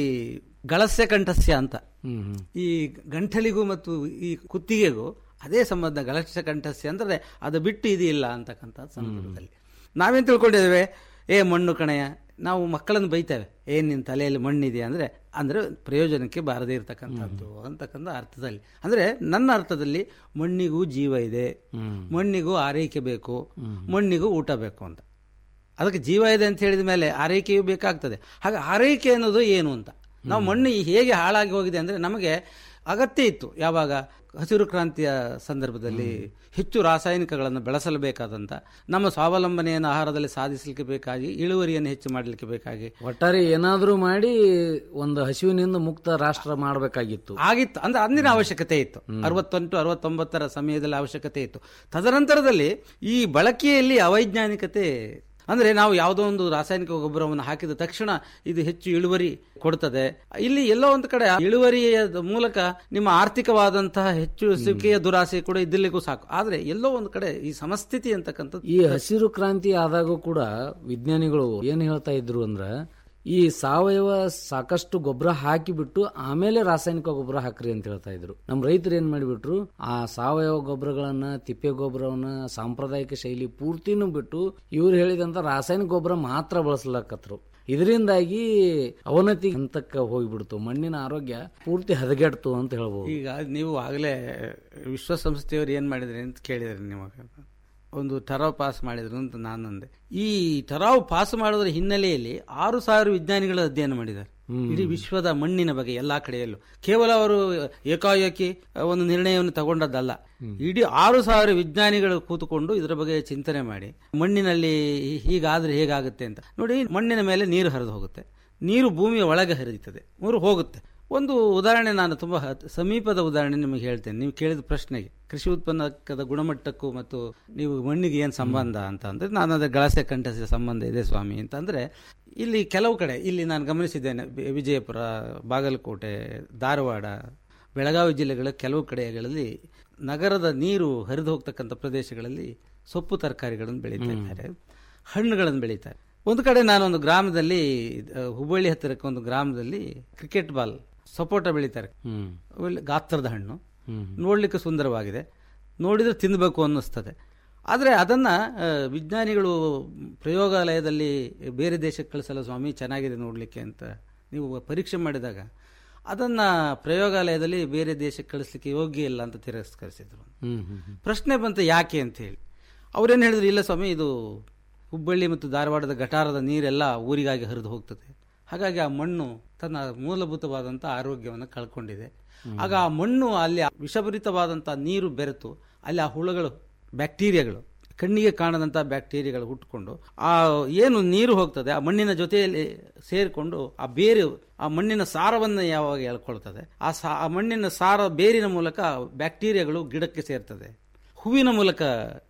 ಗಳಸ್ಯ ಕಂಠಸ್ಯ ಅಂತ ಹ್ಮ್ ಹ್ಮ್ ಈ ಗಂಟಲಿಗೂ ಮತ್ತು ಈ ಕುತ್ತಿಗೆಗೂ ಅದೇ ಸಂಬಂಧ ಗಳಸ್ಯ ಕಂಠಸ್ಯ ಅಂದ್ರೆ ಅದು ಬಿಟ್ಟು ಇದು ಇಲ್ಲ ಅಂತಕ್ಕಂಥ ಸಂದರ್ಭದಲ್ಲಿ ನಾವೇನ್ ತಿಳ್ಕೊಂಡಿದ್ದೇವೆ ಏ ಮಣ್ಣು ಕಣೆಯ ನಾವು ಮಕ್ಕಳನ್ನು ಬೈತೇವೆ ಏನ್ ನಿನ್ ತಲೆಯಲ್ಲಿ ಮಣ್ಣಿದೆ ಅಂದ್ರೆ ಅಂದ್ರೆ ಪ್ರಯೋಜನಕ್ಕೆ ಬಾರದೇ ಇರತಕ್ಕಂಥದ್ದು ಅಂತಕ್ಕಂಥ ಅರ್ಥದಲ್ಲಿ ಅಂದ್ರೆ ನನ್ನ ಅರ್ಥದಲ್ಲಿ ಮಣ್ಣಿಗೂ ಜೀವ ಇದೆ ಮಣ್ಣಿಗೂ ಆರೈಕೆ ಬೇಕು ಮಣ್ಣಿಗೂ ಊಟ ಬೇಕು ಅಂತ ಅದಕ್ಕೆ ಜೀವ ಇದೆ ಅಂತ ಹೇಳಿದ ಮೇಲೆ ಆರೈಕೆಯೂ ಬೇಕಾಗ್ತದೆ ಹಾಗೆ ಆರೈಕೆ ಅನ್ನೋದು ಏನು ಅಂತ ನಾವು ಮಣ್ಣು ಹೇಗೆ ಹಾಳಾಗಿ ಹೋಗಿದೆ ಅಂದ್ರೆ ನಮಗೆ ಅಗತ್ಯ ಇತ್ತು ಯಾವಾಗ ಹಸಿರು ಕ್ರಾಂತಿಯ ಸಂದರ್ಭದಲ್ಲಿ ಹೆಚ್ಚು ರಾಸಾಯನಿಕಗಳನ್ನು ಬೆಳೆಸಲೇಬೇಕಾದಂತ ನಮ್ಮ ಸ್ವಾವಲಂಬನೆಯನ್ನು ಆಹಾರದಲ್ಲಿ ಸಾಧಿಸಲಿಕ್ಕೆ ಬೇಕಾಗಿ ಇಳುವರಿಯನ್ನು ಹೆಚ್ಚು ಮಾಡಲಿಕ್ಕೆ ಬೇಕಾಗಿ ಒಟ್ಟಾರೆ ಏನಾದ್ರೂ ಮಾಡಿ ಒಂದು ಹಸಿವಿನಿಂದ ಮುಕ್ತ ರಾಷ್ಟ್ರ ಮಾಡಬೇಕಾಗಿತ್ತು ಆಗಿತ್ತು ಅಂದ್ರೆ ಅಂದಿನ ಅವಶ್ಯಕತೆ ಇತ್ತು ಅರವತ್ತೆಂಟು ಅರವತ್ತೊಂಬತ್ತರ ಸಮಯದಲ್ಲಿ ಅವಶ್ಯಕತೆ ಇತ್ತು ತದನಂತರದಲ್ಲಿ ಈ ಬಳಕೆಯಲ್ಲಿ ಅವೈಜ್ಞಾನಿಕತೆ ಅಂದ್ರೆ ನಾವು ಯಾವುದೋ ಒಂದು ರಾಸಾಯನಿಕ ಗೊಬ್ಬರವನ್ನು ಹಾಕಿದ ತಕ್ಷಣ ಇದು ಹೆಚ್ಚು ಇಳುವರಿ ಕೊಡ್ತದೆ ಇಲ್ಲಿ ಎಲ್ಲೋ ಒಂದು ಕಡೆ ಆ ಇಳುವರಿಯ ಮೂಲಕ ನಿಮ್ಮ ಆರ್ಥಿಕವಾದಂತಹ ಹೆಚ್ಚುವಿಕೆಯ ದುರಾಸೆ ಕೂಡ ಇದ್ದಿಲ್ಲಿಗೂ ಸಾಕು ಆದ್ರೆ ಎಲ್ಲೋ ಒಂದು ಕಡೆ ಈ ಸಮಸ್ಥಿತಿ ಅಂತಕ್ಕಂಥದ್ದು ಈ ಹಸಿರು ಕ್ರಾಂತಿ ಆದಾಗೂ ಕೂಡ ವಿಜ್ಞಾನಿಗಳು ಏನ್ ಹೇಳ್ತಾ ಇದ್ರು ಅಂದ್ರ ಈ ಸಾವಯವ ಸಾಕಷ್ಟು ಗೊಬ್ಬರ ಹಾಕಿಬಿಟ್ಟು ಆಮೇಲೆ ರಾಸಾಯನಿಕ ಗೊಬ್ಬರ ಹಾಕ್ರಿ ಅಂತ ಹೇಳ್ತಾ ಇದ್ರು ನಮ್ಮ ರೈತರು ಏನ್ ಮಾಡಿಬಿಟ್ರು ಆ ಸಾವಯವ ಗೊಬ್ಬರಗಳನ್ನ ತಿಪ್ಪೆ ಗೊಬ್ಬರವನ್ನ ಸಾಂಪ್ರದಾಯಿಕ ಶೈಲಿ ಪೂರ್ತಿನೂ ಬಿಟ್ಟು ಇವ್ರು ಹೇಳಿದಂತ ರಾಸಾಯನಿಕ ಗೊಬ್ಬರ ಮಾತ್ರ ಬಳಸ್ಲಕತ್ರು ಇದರಿಂದಾಗಿ ಅವನತಿ ಹಂತಕ್ಕೆ ಹೋಗ್ಬಿಡ್ತು ಮಣ್ಣಿನ ಆರೋಗ್ಯ ಪೂರ್ತಿ ಹದಗೆಡ್ತು ಅಂತ ಹೇಳ್ಬೋದು ಈಗ ನೀವು ಆಗಲೇ ವಿಶ್ವಸಂಸ್ಥೆಯವರು ಏನು ಮಾಡಿದ್ರಿ ಅಂತ ಕೇಳಿದ್ರಿ ನಿಮಗೆ ಒಂದು ಠರಾವ್ ಪಾಸ್ ಮಾಡಿದ್ರು ಅಂತ ನಾನು ಅಂದೆ ಈ ಠರಾವ್ ಪಾಸ್ ಮಾಡೋದ್ರ ಹಿನ್ನೆಲೆಯಲ್ಲಿ ಆರು ಸಾವಿರ ವಿಜ್ಞಾನಿಗಳು ಅಧ್ಯಯನ ಮಾಡಿದ್ದಾರೆ ಇಡೀ ವಿಶ್ವದ ಮಣ್ಣಿನ ಬಗ್ಗೆ ಎಲ್ಲಾ ಕಡೆಯಲ್ಲೂ ಕೇವಲ ಅವರು ಏಕಾಏಕಿ ಒಂದು ನಿರ್ಣಯವನ್ನು ತಗೊಂಡದ್ದಲ್ಲ ಇಡೀ ಆರು ಸಾವಿರ ವಿಜ್ಞಾನಿಗಳು ಕೂತುಕೊಂಡು ಇದರ ಬಗ್ಗೆ ಚಿಂತನೆ ಮಾಡಿ ಮಣ್ಣಿನಲ್ಲಿ ಹೀಗಾದ್ರೆ ಹೇಗಾಗುತ್ತೆ ಅಂತ ನೋಡಿ ಮಣ್ಣಿನ ಮೇಲೆ ನೀರು ಹರಿದು ಹೋಗುತ್ತೆ ನೀರು ಭೂಮಿಯ ಒಳಗೆ ಹರಿಯುತ್ತದೆ ಮೂರು ಹೋಗುತ್ತೆ ಒಂದು ಉದಾಹರಣೆ ನಾನು ತುಂಬಾ ಹತ್- ಸಮೀಪದ ಉದಾಹರಣೆ ನಿಮಗೆ ಹೇಳ್ತೇನೆ ನೀವು ಕೇಳಿದ ಪ್ರಶ್ನೆಗೆ ಕೃಷಿ ಉತ್ಪನ್ನದ ಗುಣಮಟ್ಟಕ್ಕೂ ಮತ್ತು ನೀವು ಮಣ್ಣಿಗೆ ಏನು ಸಂಬಂಧ ಅಂತ ಅಂದ್ರೆ ನಾನು ಅದೇ ಗಳಸೆ ಕಂಠಸಿದ ಸಂಬಂಧ ಇದೆ ಸ್ವಾಮಿ ಅಂತಂದ್ರೆ ಇಲ್ಲಿ ಕೆಲವು ಕಡೆ ಇಲ್ಲಿ ನಾನು ಗಮನಿಸಿದ್ದೇನೆ ಬಿ- ವಿಜಯಪುರ ಬಾಗಲಕೋಟೆ ಧಾರವಾಡ ಬೆಳಗಾವಿ ಜಿಲ್ಲೆಗಳ ಕೆಲವು ಕಡೆಗಳಲ್ಲಿ ನಗರದ ನೀರು ಹರಿದು ಹೋಗ್ತಕ್ಕಂಥ ಪ್ರದೇಶಗಳಲ್ಲಿ ಸೊಪ್ಪು ತರಕಾರಿಗಳನ್ನು ಬೆಳೀತಾ ಇದ್ದಾರೆ ಹಣ್ಣುಗಳನ್ನು ಬೆಳೀತಾರೆ ಒಂದು ಕಡೆ ನಾನೊಂದು ಗ್ರಾಮದಲ್ಲಿ ಆ, ಹುಬ್ಬಳ್ಳಿ ಹತ್ತಿರಕ್ಕೆ ಒಂದು ಗ್ರಾಮದಲ್ಲಿ ಕ್ರಿಕೆಟ್ ಬಾಲ್ ಸಪೋಟ ಬೆಳೀತಾರೆ ಹ್ಮ್ ಒಳ್ಳೆ ಗಾತ್ರದ ಹಣ್ಣು ಹ್ಮ್ ನೋಡಲಿಕ್ಕೆ ಸುಂದರವಾಗಿದೆ ನೋಡಿದ್ರೆ ತಿನ್ನಬೇಕು ಅನ್ನಿಸ್ತದೆ ಆದರೆ ಅದನ್ನು ವಿಜ್ಞಾನಿಗಳು ಪ್ರಯೋಗಾಲಯದಲ್ಲಿ ಬೇರೆ ದೇಶಕ್ಕೆ ಕಳಿಸಲ್ಲ ಸ್ವಾಮಿ ಚೆನ್ನಾಗಿದೆ ನೋಡಲಿಕ್ಕೆ ಅಂತ ನೀವು ಪರೀಕ್ಷೆ ಮಾಡಿದಾಗ ಅದನ್ನು ಪ್ರಯೋಗಾಲಯದಲ್ಲಿ ಬೇರೆ ದೇಶಕ್ಕೆ ಕಳಿಸ್ಲಿಕ್ಕೆ ಯೋಗ್ಯ ಇಲ್ಲ ಅಂತ ತಿರಸ್ಕರಿಸಿದ್ರು ಹ್ಮ್ ಹ್ಮ್ ಹ್ಮ್ ಪ್ರಶ್ನೆ ಬಂತು ಯಾಕೆ ಅಂತ ಹೇಳಿ ಅವ್ರೇನು ಹೇಳಿದ್ರು ಇಲ್ಲ ಸ್ವಾಮಿ ಇದು ಹುಬ್ಬಳ್ಳಿ ಮತ್ತು ಧಾರವಾಡದ ಗಟಾರದ ನೀರೆಲ್ಲ ಊರಿಗಾಗಿ ಹರಿದು ಹೋಗ್ತದೆ ಹಾಗಾಗಿ ಆ ಮಣ್ಣು ತನ್ನ ಮೂಲಭೂತವಾದಂಥ ಆರೋಗ್ಯವನ್ನು ಕಳ್ಕೊಂಡಿದೆ ಆಗ ಆ ಮಣ್ಣು ಅಲ್ಲಿ ವಿಷಭರಿತವಾದಂಥ ನೀರು ಬೆರೆತು ಅಲ್ಲಿ ಆ ಹುಳುಗಳು ಬ್ಯಾಕ್ಟೀರಿಯಾಗಳು ಕಣ್ಣಿಗೆ ಕಾಣದಂಥ ಬ್ಯಾಕ್ಟೀರಿಯಾಗಳು ಹುಟ್ಟುಕೊಂಡು ಆ ಏನು ನೀರು ಹೋಗ್ತದೆ ಆ ಮಣ್ಣಿನ ಜೊತೆಯಲ್ಲಿ ಸೇರಿಕೊಂಡು ಆ ಬೇರು ಆ ಮಣ್ಣಿನ ಸಾರವನ್ನು ಯಾವಾಗ ಎಳ್ಕೊಳ್ತದೆ ಆ ಸಾ ಆ ಮಣ್ಣಿನ ಸಾರ ಬೇರಿನ ಮೂಲಕ ಬ್ಯಾಕ್ಟೀರಿಯಾಗಳು ಗಿಡಕ್ಕೆ ಸೇರ್ತದೆ ಹೂವಿನ ಮೂಲಕ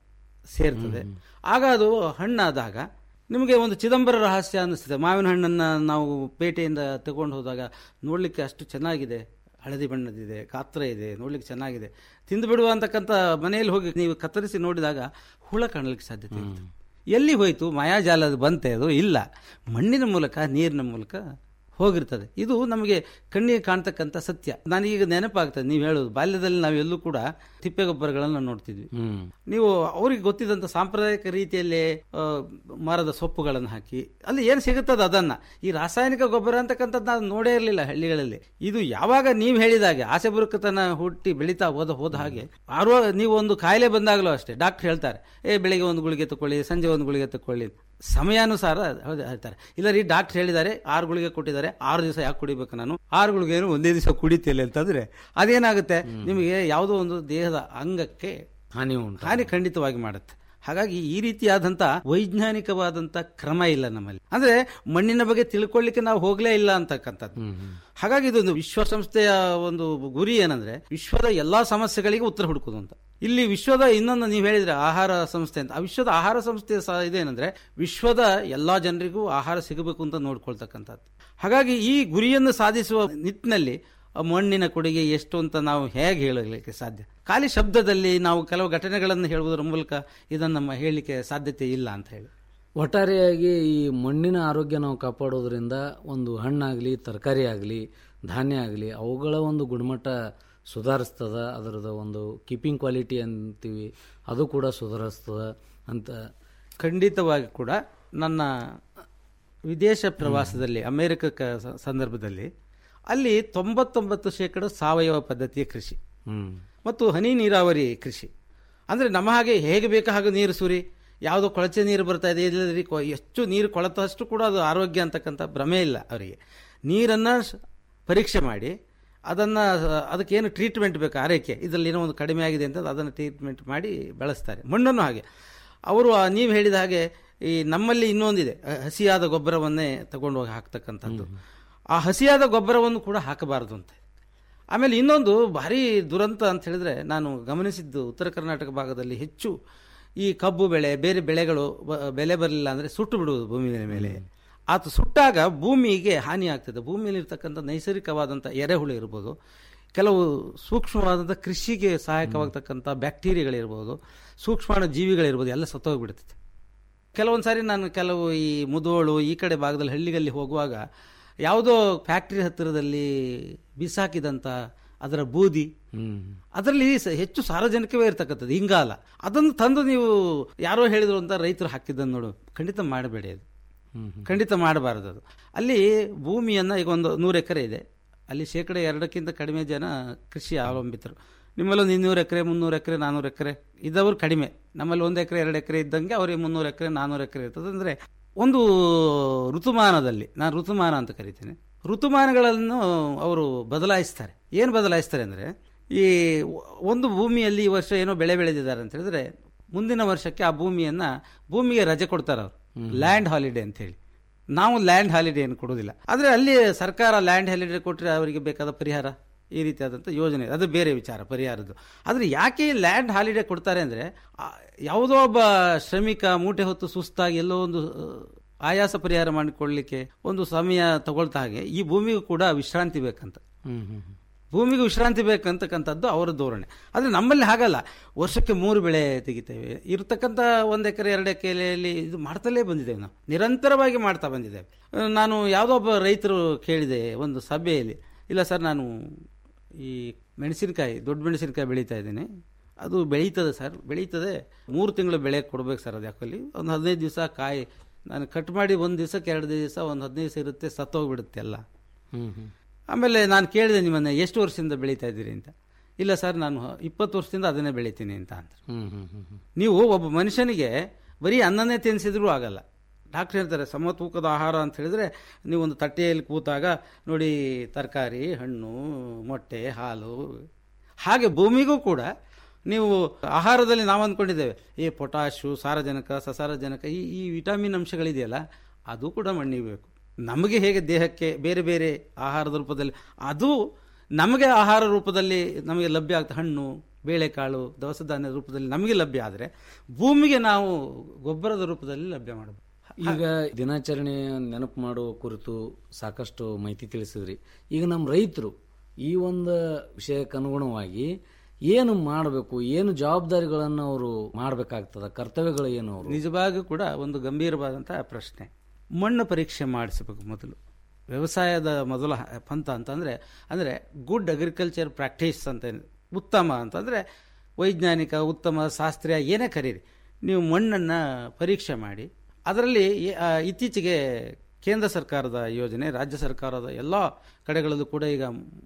ಸೇರ್ತದೆ ಆಗ ಅದು ಹಣ್ಣಾದಾಗ ನಿಮಗೆ ಒಂದು ಚಿದಂಬರ ರಹಸ್ಯ ಅನ್ನಿಸ್ತದೆ ಮಾವಿನ ಹಣ್ಣನ್ನು ನಾವು ಪೇಟೆಯಿಂದ ತಗೊಂಡು ಹೋದಾಗ ನೋಡಲಿಕ್ಕೆ ಅಷ್ಟು ಚೆನ್ನಾಗಿದೆ ಹಳದಿ ಬಣ್ಣದಿದೆ ಗಾತ್ರ ಇದೆ ನೋಡ್ಲಿಕ್ಕೆ ಚೆನ್ನಾಗಿದೆ ತಿಂದು ಬಿಡುವ ಅಂತಕ್ಕಂಥ ಮನೆಯಲ್ಲಿ ಹೋಗಿ ನೀವು ಕತ್ತರಿಸಿ ನೋಡಿದಾಗ ಹುಳ ಕಾಣಲಿಕ್ಕೆ ಸಾಧ್ಯತೆ ಇರುತ್ತೆ ಎಲ್ಲಿ ಹೋಯ್ತು ಮಾಯಾಜಾಲದ ಬಂತೆ ಅದು ಇಲ್ಲ ಮಣ್ಣಿನ ಮೂಲಕ ನೀರಿನ ಮೂಲಕ ಹೋಗಿರ್ತದೆ ಇದು ನಮಗೆ ಕಣ್ಣಿಗೆ ಕಾಣ್ತಕ್ಕಂಥ ಸತ್ಯ ನನಗೀಗ ನೆನಪಾಗ್ತದೆ ನೀವು ಹೇಳೋದು ಬಾಲ್ಯದಲ್ಲಿ ನಾವೆಲ್ಲೂ ಕೂಡ ತಿಪ್ಪೆ ಗೊಬ್ಬರಗಳನ್ನು ನೋಡ್ತಿದ್ವಿ ಹ್ಮ್ ನೀವು ಅವ್ರಿಗೆ ಗೊತ್ತಿದ್ದಂಥ ಸಾಂಪ್ರದಾಯಿಕ ರೀತಿಯಲ್ಲಿ ಆ, ಮರದ ಸೊಪ್ಪುಗಳನ್ನು ಹಾಕಿ ಅಲ್ಲಿ ಏನು ಸಿಗುತ್ತದೆ ಅದನ್ನ ಈ ರಾಸಾಯನಿಕ ಗೊಬ್ಬರ ಅಂತಕ್ಕಂಥದ್ದು ನಾವು ನೋಡೇ ಇರಲಿಲ್ಲ ಹಳ್ಳಿಗಳಲ್ಲಿ ಇದು ಯಾವಾಗ ನೀವು ಹೇಳಿದಾಗೆ ಆಸೆ ಬುರುಕತನ ಹುಟ್ಟಿ ಬೆಳೀತಾ ಹೋದ ಹೋದ ಹಾಗೆ ಆರೋ ನೀವು ಒಂದು ಕಾಯಿಲೆ ಬಂದಾಗಲೂ ಅಷ್ಟೇ ಡಾಕ್ಟರ್ ಹೇಳ್ತಾರೆ ಏ ಬೆಳಿಗ್ಗೆ ಒಂದು ಗುಳಿಗೆ ತಗೊಳ್ಳಿ ಸಂಜೆ ಒಂದು ಗುಳಿಗೆ ತಗೊಳ್ಳಿ ಸಮಯಾನುಸಾರ ಹೌದು ಹೇಳ್ತಾರೆ ಇಲ್ಲ ರೀ ಡಾಕ್ಟರ್ ಹೇಳಿದ್ದಾರೆ ಆರು ಗುಳಿಗೆ ಕೊಟ್ಟಿದ್ದಾರೆ ಆರು ದಿವಸ ಯಾಕೆ ಕುಡಿಬೇಕು ನಾನು ಆರು ಗುಳಿಗೆ ಏನು ಒಂದೇ ದಿವಸ ಕುಡಿತಿಲ್ಲ ಅಂತಂದ್ರೆ ಅದೇನಾಗುತ್ತೆ ನಿಮಗೆ ಯಾವುದೋ ಒಂದು ದೇಹದ ಅಂಗಕ್ಕೆ ಹಾನಿ ಉಂಟು ಹಾನಿ ಖಂಡಿತವಾಗಿ ಮಾಡುತ್ತೆ ಹಾಗಾಗಿ ಈ ರೀತಿಯಾದಂಥ ವೈಜ್ಞಾನಿಕವಾದಂಥ ಕ್ರಮ ಇಲ್ಲ ನಮ್ಮಲ್ಲಿ ಅಂದ್ರೆ ಮಣ್ಣಿನ ಬಗ್ಗೆ ತಿಳ್ಕೊಳ್ಳಿಕ್ಕೆ ನಾವು ಹೋಗ್ಲೇ ಇಲ್ಲ ಅಂತಕ್ಕಂಥದ್ದು ಹ್ಮ್ ಹ್ಮ್ ಹಾಗಾಗಿ ಇದೊಂದು ವಿಶ್ವಸಂಸ್ಥೆಯ ಒಂದು ಗುರಿ ಏನಂದ್ರೆ ವಿಶ್ವದ ಎಲ್ಲಾ ಸಮಸ್ಯೆಗಳಿಗೆ ಉತ್ತರ ಹುಡುಕೋದು ಅಂತ ಇಲ್ಲಿ ವಿಶ್ವದ ಇನ್ನೊಂದು ನೀವು ಹೇಳಿದ್ರೆ ಆಹಾರ ಸಂಸ್ಥೆ ಅಂತ ಆ ವಿಶ್ವದ ಆಹಾರ ಸಂಸ್ಥೆ ಸಹ ಇದೇನಂದ್ರೆ ವಿಶ್ವದ ಎಲ್ಲಾ ಜನರಿಗೂ ಆಹಾರ ಸಿಗಬೇಕು ಅಂತ ನೋಡ್ಕೊಳ್ತಕ್ಕಂಥದ್ದು ಹಾಗಾಗಿ ಈ ಗುರಿಯನ್ನು ಸಾಧಿಸುವ ನಿಟ್ಟಿನಲ್ಲಿ ಆ ಮಣ್ಣಿನ ಕೊಡುಗೆ ಎಷ್ಟು ಅಂತ ನಾವು ಹೇಗೆ ಹೇಳಲಿಕ್ಕೆ ಸಾಧ್ಯ ಖಾಲಿ ಶಬ್ದದಲ್ಲಿ ನಾವು ಕೆಲವು ಘಟನೆಗಳನ್ನು ಹೇಳುವುದರ ಮೂಲಕ ಇದನ್ನು ನಮ್ಮ ಹೇಳಲಿಕ್ಕೆ ಸಾಧ್ಯತೆ ಇಲ್ಲ ಅಂತ ಹೇಳಿ ಒಟ್ಟಾರೆಯಾಗಿ ಈ ಮಣ್ಣಿನ ಆರೋಗ್ಯ ನಾವು ಕಾಪಾಡೋದ್ರಿಂದ ಒಂದು ಹಣ್ಣಾಗಲಿ ತರಕಾರಿ ಆಗಲಿ ಧಾನ್ಯ ಆಗಲಿ ಅವುಗಳ ಒಂದು ಗುಣಮಟ್ಟ ಸುಧಾರಿಸ್ತದ ಅದರದ ಒಂದು ಕೀಪಿಂಗ್ ಕ್ವಾಲಿಟಿ ಅಂತೀವಿ ಅದು ಕೂಡ ಸುಧಾರಿಸ್ತದ ಅಂತ ಖಂಡಿತವಾಗಿ ಕೂಡ ನನ್ನ ವಿದೇಶ ಪ್ರವಾಸದಲ್ಲಿ ಅಮೆರಿಕ ಕ- ಸಂದರ್ಭದಲ್ಲಿ ಅಲ್ಲಿ ತೊಂಬತ್ತೊಂಬತ್ತು ಶೇಕಡ ಸಾವಯವ ಪದ್ಧತಿಯ ಕೃಷಿ ಹ್ಮ್ ಮತ್ತು ಹನಿ ನೀರಾವರಿ ಕೃಷಿ ಅಂದರೆ ನಮ್ಮ ಹಾಗೆ ಹೇಗೆ ಬೇಕು ಹಾಗೆ ನೀರು ಸುರಿ ಯಾವುದೋ ಕೊಳಚೆ ನೀರು ಬರ್ತಾ ಇದೆ ಇಲ್ಲದ್ರಿ ಕೊ- ಎಷ್ಟು ನೀರು ಕೊಳತಷ್ಟು ಕೂಡ ಅದು ಆರೋಗ್ಯ ಅಂತಕ್ಕಂಥ ಭ್ರಮೆ ಇಲ್ಲ ಅವರಿಗೆ ನೀರನ್ನು ಪರೀಕ್ಷೆ ಮಾಡಿ ಅದನ್ನು ಅದಕ್ಕೇನು ಟ್ರೀಟ್ಮೆಂಟ್ ಬೇಕು ಆರೈಕೆ ಇದರಲ್ಲಿ ಏನೋ ಒಂದು ಕಡಿಮೆ ಆಗಿದೆ ಅಂತ ಅದನ್ನು ಟ್ರೀಟ್ಮೆಂಟ್ ಮಾಡಿ ಬೆಳೆಸ್ತಾರೆ ಮಣ್ಣನ್ನು ಹಾಗೆ ಅವರು ನೀವು ಹೇಳಿದ ಹಾಗೆ ಈ ನಮ್ಮಲ್ಲಿ ಇನ್ನೊಂದಿದೆ ಅ- ಹಸಿಯಾದ ಗೊಬ್ಬರವನ್ನೇ ತಗೊಂಡು ಹೋಗಿ ಹಾಕ್ತಕ್ಕಂಥದ್ದು ಆ ಹಸಿಯಾದ ಗೊಬ್ಬರವನ್ನು ಕೂಡ ಹಾಕಬಾರದು ಅಂತ ಆಮೇಲೆ ಇನ್ನೊಂದು ಭಾರಿ ದುರಂತ ಅಂತ ಹೇಳಿದ್ರೆ ನಾನು ಗಮನಿಸಿದ್ದು ಉತ್ತರ ಕರ್ನಾಟಕ ಭಾಗದಲ್ಲಿ ಹೆಚ್ಚು ಈ ಕಬ್ಬು ಬೆಳೆ ಬೇರೆ ಬೆಳೆಗಳು ಬ- ಬೆಲೆ ಬರಲಿಲ್ಲ ಅಂದರೆ ಸುಟ್ಟು ಬಿಡುವುದು ಭೂಮಿಯ ಮೇಲೆ ಆತ ಸುಟ್ಟಾಗ ಭೂಮಿಗೆ ಹಾನಿ ಆಗ್ತದೆ ಭೂಮಿಯಲ್ಲಿ ಇರ್ತಕ್ಕಂಥ ನೈಸರ್ಗಿಕವಾದಂಥ ಎರೆಹುಳು ಇರ್ಬೋದು ಕೆಲವು ಸೂಕ್ಷ್ಮವಾದಂಥ ಕೃಷಿಗೆ ಸಹಾಯಕವಾಗತಕ್ಕಂಥ ಬ್ಯಾಕ್ಟೀರಿಯಾಗಳಿರ್ಬೋದು ಸೂಕ್ಷ್ಮಾಣು ಜೀವಿಗಳಿರ್ಬೋದು ಎಲ್ಲ ಸತ್ತೋಗ್ಬಿಡ್ತದೆ ಕೆಲವೊಂದು ಸಾರಿ ನಾನು ಕೆಲವು ಈ ಮುದೋಳು ಈ ಕಡೆ ಭಾಗದಲ್ಲಿ ಹಳ್ಳಿಗಳಲ್ಲಿ ಹೋಗುವಾಗ ಯಾವುದೋ ಫ್ಯಾಕ್ಟ್ರಿ ಹತ್ತಿರದಲ್ಲಿ ಬಿಸಾಕಿದಂಥ ಅದರ ಬೂದಿ ಹ್ಮ್ ಅದರಲ್ಲಿ ಸ- ಹೆಚ್ಚು ಸಾರ್ವಜನಿಕವೇ ಇರ್ತಕ್ಕಂಥದ್ದು ಇಂಗಾಲ ಅದನ್ನು ತಂದು ನೀವು ಯಾರೋ ಹೇಳಿದ್ರು ಅಂತ ರೈತರು ಹಾಕಿದ್ದನ್ನು ನೋಡು ಖಂಡಿತ ಮಾಡಬೇಡಿ ಅದು ಹ್ಮ್ ಖಂಡಿತ ಮಾಡಬಾರದು ಅದು ಅಲ್ಲಿ ಭೂಮಿಯನ್ನು ಈಗ ಒಂದು ನೂರು ಎಕರೆ ಇದೆ ಅಲ್ಲಿ ಶೇಕಡ ಎರಡಕ್ಕಿಂತ ಕಡಿಮೆ ಜನ ಕೃಷಿ ಅವಲಂಬಿತರು ನಿಮ್ಮಲ್ಲಿ ಒಂದು ಇನ್ನೂರು ಎಕರೆ ಮುನ್ನೂರು ಎಕರೆ ನಾನ್ನೂರು ಎಕರೆ ಇದ್ದವರು ಕಡಿಮೆ ನಮ್ಮಲ್ಲಿ ಒಂದು ಎಕರೆ ಎರಡು ಎಕರೆ ಇದ್ದಂಗೆ ಅವರಿಗೆ ಮುನ್ನೂರು ಎಕರೆ ನಾನ್ನೂರು ಎಕರೆ ಇರ್ತದೆ ಅಂದರೆ ಒಂದು ಋತುಮಾನದಲ್ಲಿ ನಾನು ಋತುಮಾನ ಅಂತ ಕರಿತೇನೆ ಋತುಮಾನಗಳನ್ನು ಅವರು ಬದಲಾಯಿಸ್ತಾರೆ ಏನು ಬದಲಾಯಿಸ್ತಾರೆ ಅಂದರೆ ಈ ಒಂದು ಭೂಮಿಯಲ್ಲಿ ಈ ವರ್ಷ ಏನೋ ಬೆಳೆ ಬೆಳೆದಿದ್ದಾರೆ ಅಂತ ಹೇಳಿದ್ರೆ ಮುಂದಿನ ವರ್ಷಕ್ಕೆ ಆ ಭೂಮಿಯನ್ನ ಭೂಮಿಗೆ ರಜೆ ಕೊಡ್ತಾರೆ ಅವರು ಲ್ಯಾಂಡ್ ಹಾಲಿಡೇ ಅಂತ ಹೇಳಿ ನಾವು ಲ್ಯಾಂಡ್ ಹಾಲಿಡೇ ಏನು ಕೊಡೋದಿಲ್ಲ ಆದರೆ ಅಲ್ಲಿ ಸರ್ಕಾರ ಲ್ಯಾಂಡ್ ಹಾಲಿಡೇ ಕೊಟ್ಟರೆ ಅವರಿಗೆ ಬೇಕಾದ ಪರಿಹಾರ ಈ ರೀತಿಯಾದಂಥ ಯೋಜನೆ ಅದು ಬೇರೆ ವಿಚಾರ ಪರಿಹಾರದ್ದು ಆದರೆ ಯಾಕೆ ಲ್ಯಾಂಡ್ ಹಾಲಿಡೇ ಕೊಡ್ತಾರೆ ಅಂದರೆ ಯಾವುದೋ ಒಬ್ಬ ಶ್ರಮಿಕ ಮೂಟೆ ಹೊತ್ತು ಸುಸ್ತಾಗಿ ಎಲ್ಲೋ ಒಂದು ಆ, ಆಯಾಸ ಪರಿಹಾರ ಮಾಡಿಕೊಳ್ಳಲಿಕ್ಕೆ ಒಂದು ಸಮಯ ತಗೊಳ್ತಾ ಹಾಗೆ ಈ ಭೂಮಿಗೂ ಕೂಡ ವಿಶ್ರಾಂತಿ ಬೇಕಂತ ಹ್ಮ್ ಹ್ಮ್ ಭೂಮಿಗೆ ವಿಶ್ರಾಂತಿ ಬೇಕಂತಕ್ಕಂಥದ್ದು ಅವರ ಧೋರಣೆ ಆದರೆ ನಮ್ಮಲ್ಲಿ ಹಾಗಲ್ಲ ವರ್ಷಕ್ಕೆ ಮೂರು ಬೆಳೆ ತೆಗಿತೇವೆ ಇರತಕ್ಕಂಥ ಒಂದು ಎಕರೆ ಎರಡು ಎಕರೆಯಲ್ಲಿ ಇದು ಮಾಡ್ತಲೇ ಬಂದಿದ್ದೇವೆ ನಾವು ನಿರಂತರವಾಗಿ ಮಾಡ್ತಾ ಬಂದಿದ್ದೇವೆ ಆ, ನಾನು ಯಾವುದೋ ಒಬ್ಬ ರೈತರು ಕೇಳಿದೆ ಒಂದು ಸಭೆಯಲ್ಲಿ ಇಲ್ಲ ಸರ್ ನಾನು ಈ ಮೆಣಸಿನಕಾಯಿ ದೊಡ್ಡ ಮೆಣಸಿನಕಾಯಿ ಬೆಳೀತಾ ಇದ್ದೀನಿ ಅದು ಬೆಳೀತದೆ ಸರ್ ಬೆಳೀತದೆ ಮೂರು ತಿಂಗಳು ಬೆಳೆ ಕೊಡ್ಬೇಕು ಸರ್ ಅದು ಯಾಕಲ್ಲಿ ಒಂದು ಹದಿನೈದು ದಿವಸ ಕಾಯಿ ನಾನು ಕಟ್ ಮಾಡಿ ಒಂದು ದಿವಸಕ್ಕೆ ಎರಡು ದಿವಸ ಒಂದು ಹದಿನೈದು ದಿವಸ ಇರುತ್ತೆ ಸತ್ತೋಗ್ಬಿಡುತ್ತೆ ಎಲ್ಲ ಹ್ಮ್ ಹ್ಮ್ ಆಮೇಲೆ ನಾನು ಕೇಳಿದೆ ನಿಮ್ಮನ್ನ ಎಷ್ಟು ವರ್ಷದಿಂದ ಬೆಳೀತಾ ಇದ್ದೀರಿ ಅಂತ ಇಲ್ಲ ಸರ್ ನಾನು ಇಪ್ಪತ್ತು ವರ್ಷದಿಂದ ಅದನ್ನೇ ಬೆಳಿತೀನಿ ಅಂತ ಅಂತ ಹ್ಮ್ ಹ್ಮ್ ಹ್ಮ್ ಹ್ಮ್ ನೀವು ಒಬ್ಬ ಮನುಷ್ಯನಿಗೆ ಬರೀ ಅನ್ನನೇ ತಿನ್ನಿಸಿದ್ರೂ ಆಗಲ್ಲ ಡಾಕ್ಟರ್ ಹೇಳ್ತಾರೆ ಸಮ ತೂಕದ ಆಹಾರ ಅಂತ ಹೇಳಿದ್ರೆ ನೀವು ಒಂದು ತಟ್ಟೆಯಲ್ಲಿ ಕೂತಾಗ ನೋಡಿ ತರಕಾರಿ ಹಣ್ಣು ಮೊಟ್ಟೆ ಹಾಲು ಹಾಗೆ ಭೂಮಿಗೂ ಕೂಡ ನೀವು ಆಹಾರದಲ್ಲಿ ನಾವು ಅಂದ್ಕೊಂಡಿದ್ದೇವೆ ಈ ಪೊಟ್ಯಾಶು ಸಾರಜನಕ ಸಸಾರಜನಕ ಈ ಈ ವಿಟಮಿನ್ ಅಂಶಗಳಿದೆಯಲ್ಲ ಅದು ಕೂಡ ಮಣ್ಣಿಗೆ ಬೇಕು ನಮಗೆ ಹೇಗೆ ದೇಹಕ್ಕೆ ಬೇರೆ ಬೇರೆ ಆಹಾರದ ರೂಪದಲ್ಲಿ ಅದು ನಮಗೆ ಆಹಾರ ರೂಪದಲ್ಲಿ ನಮಗೆ ಲಭ್ಯ ಆಗ್ತದೆ ಹಣ್ಣು ಬೇಳೆಕಾಳು ದವಸ ಧಾನ್ಯದ ರೂಪದಲ್ಲಿ ನಮಗೆ ಲಭ್ಯ ಆದರೆ ಭೂಮಿಗೆ ನಾವು ಗೊಬ್ಬರದ ರೂಪದಲ್ಲಿ ಲಭ್ಯ ಮಾಡಬಹುದು ಈಗ ದಿನಾಚರಣೆ ನೆನಪು ಮಾಡುವ ಕುರಿತು ಸಾಕಷ್ಟು ಮಾಹಿತಿ ತಿಳಿಸಿದ್ರಿ ಈಗ ನಮ್ಮ ರೈತರು ಈ ಒಂದು ವಿಷಯಕ್ಕೆ ಅನುಗುಣವಾಗಿ ಏನು ಮಾಡಬೇಕು ಏನು ಜವಾಬ್ದಾರಿಗಳನ್ನು ಅವರು ಮಾಡಬೇಕಾಗ್ತದ ಕರ್ತವ್ಯಗಳು ಏನು ಅವರು ನಿಜವಾಗಿಯೂ ಕೂಡ ಒಂದು ಗಂಭೀರವಾದಂತಹ ಪ್ರಶ್ನೆ ಮಣ್ಣು ಪರೀಕ್ಷೆ ಮಾಡಿಸಬೇಕು ಮೊದಲು ವ್ಯವಸಾಯದ ಮೊದಲ ಹ- ಪಂಥ ಅಂತಂದರೆ ಅಂದರೆ ಗುಡ್ ಅಗ್ರಿಕಲ್ಚರ್ ಪ್ರಾಕ್ಟೀಸ್ ಅಂತ ಏನು- ಉತ್ತಮ ಅಂತಂದರೆ ವೈಜ್ಞಾನಿಕ ಉತ್ತಮ ಶಾಸ್ತ್ರೀಯ ಏನೇ ಕರೀರಿ ನೀವು ಮಣ್ಣನ್ನು ಪರೀಕ್ಷೆ ಮಾಡಿ ಅದರಲ್ಲಿ ಈ- ಆ, ಇತ್ತೀಚೆಗೆ ಕೇಂದ್ರ ಸರ್ಕಾರದ ಯೋಜನೆ ರಾಜ್ಯ ಸರ್ಕಾರದ ಎಲ್ಲ ಕಡೆಗಳಲ್ಲೂ ಕೂಡ ಈಗ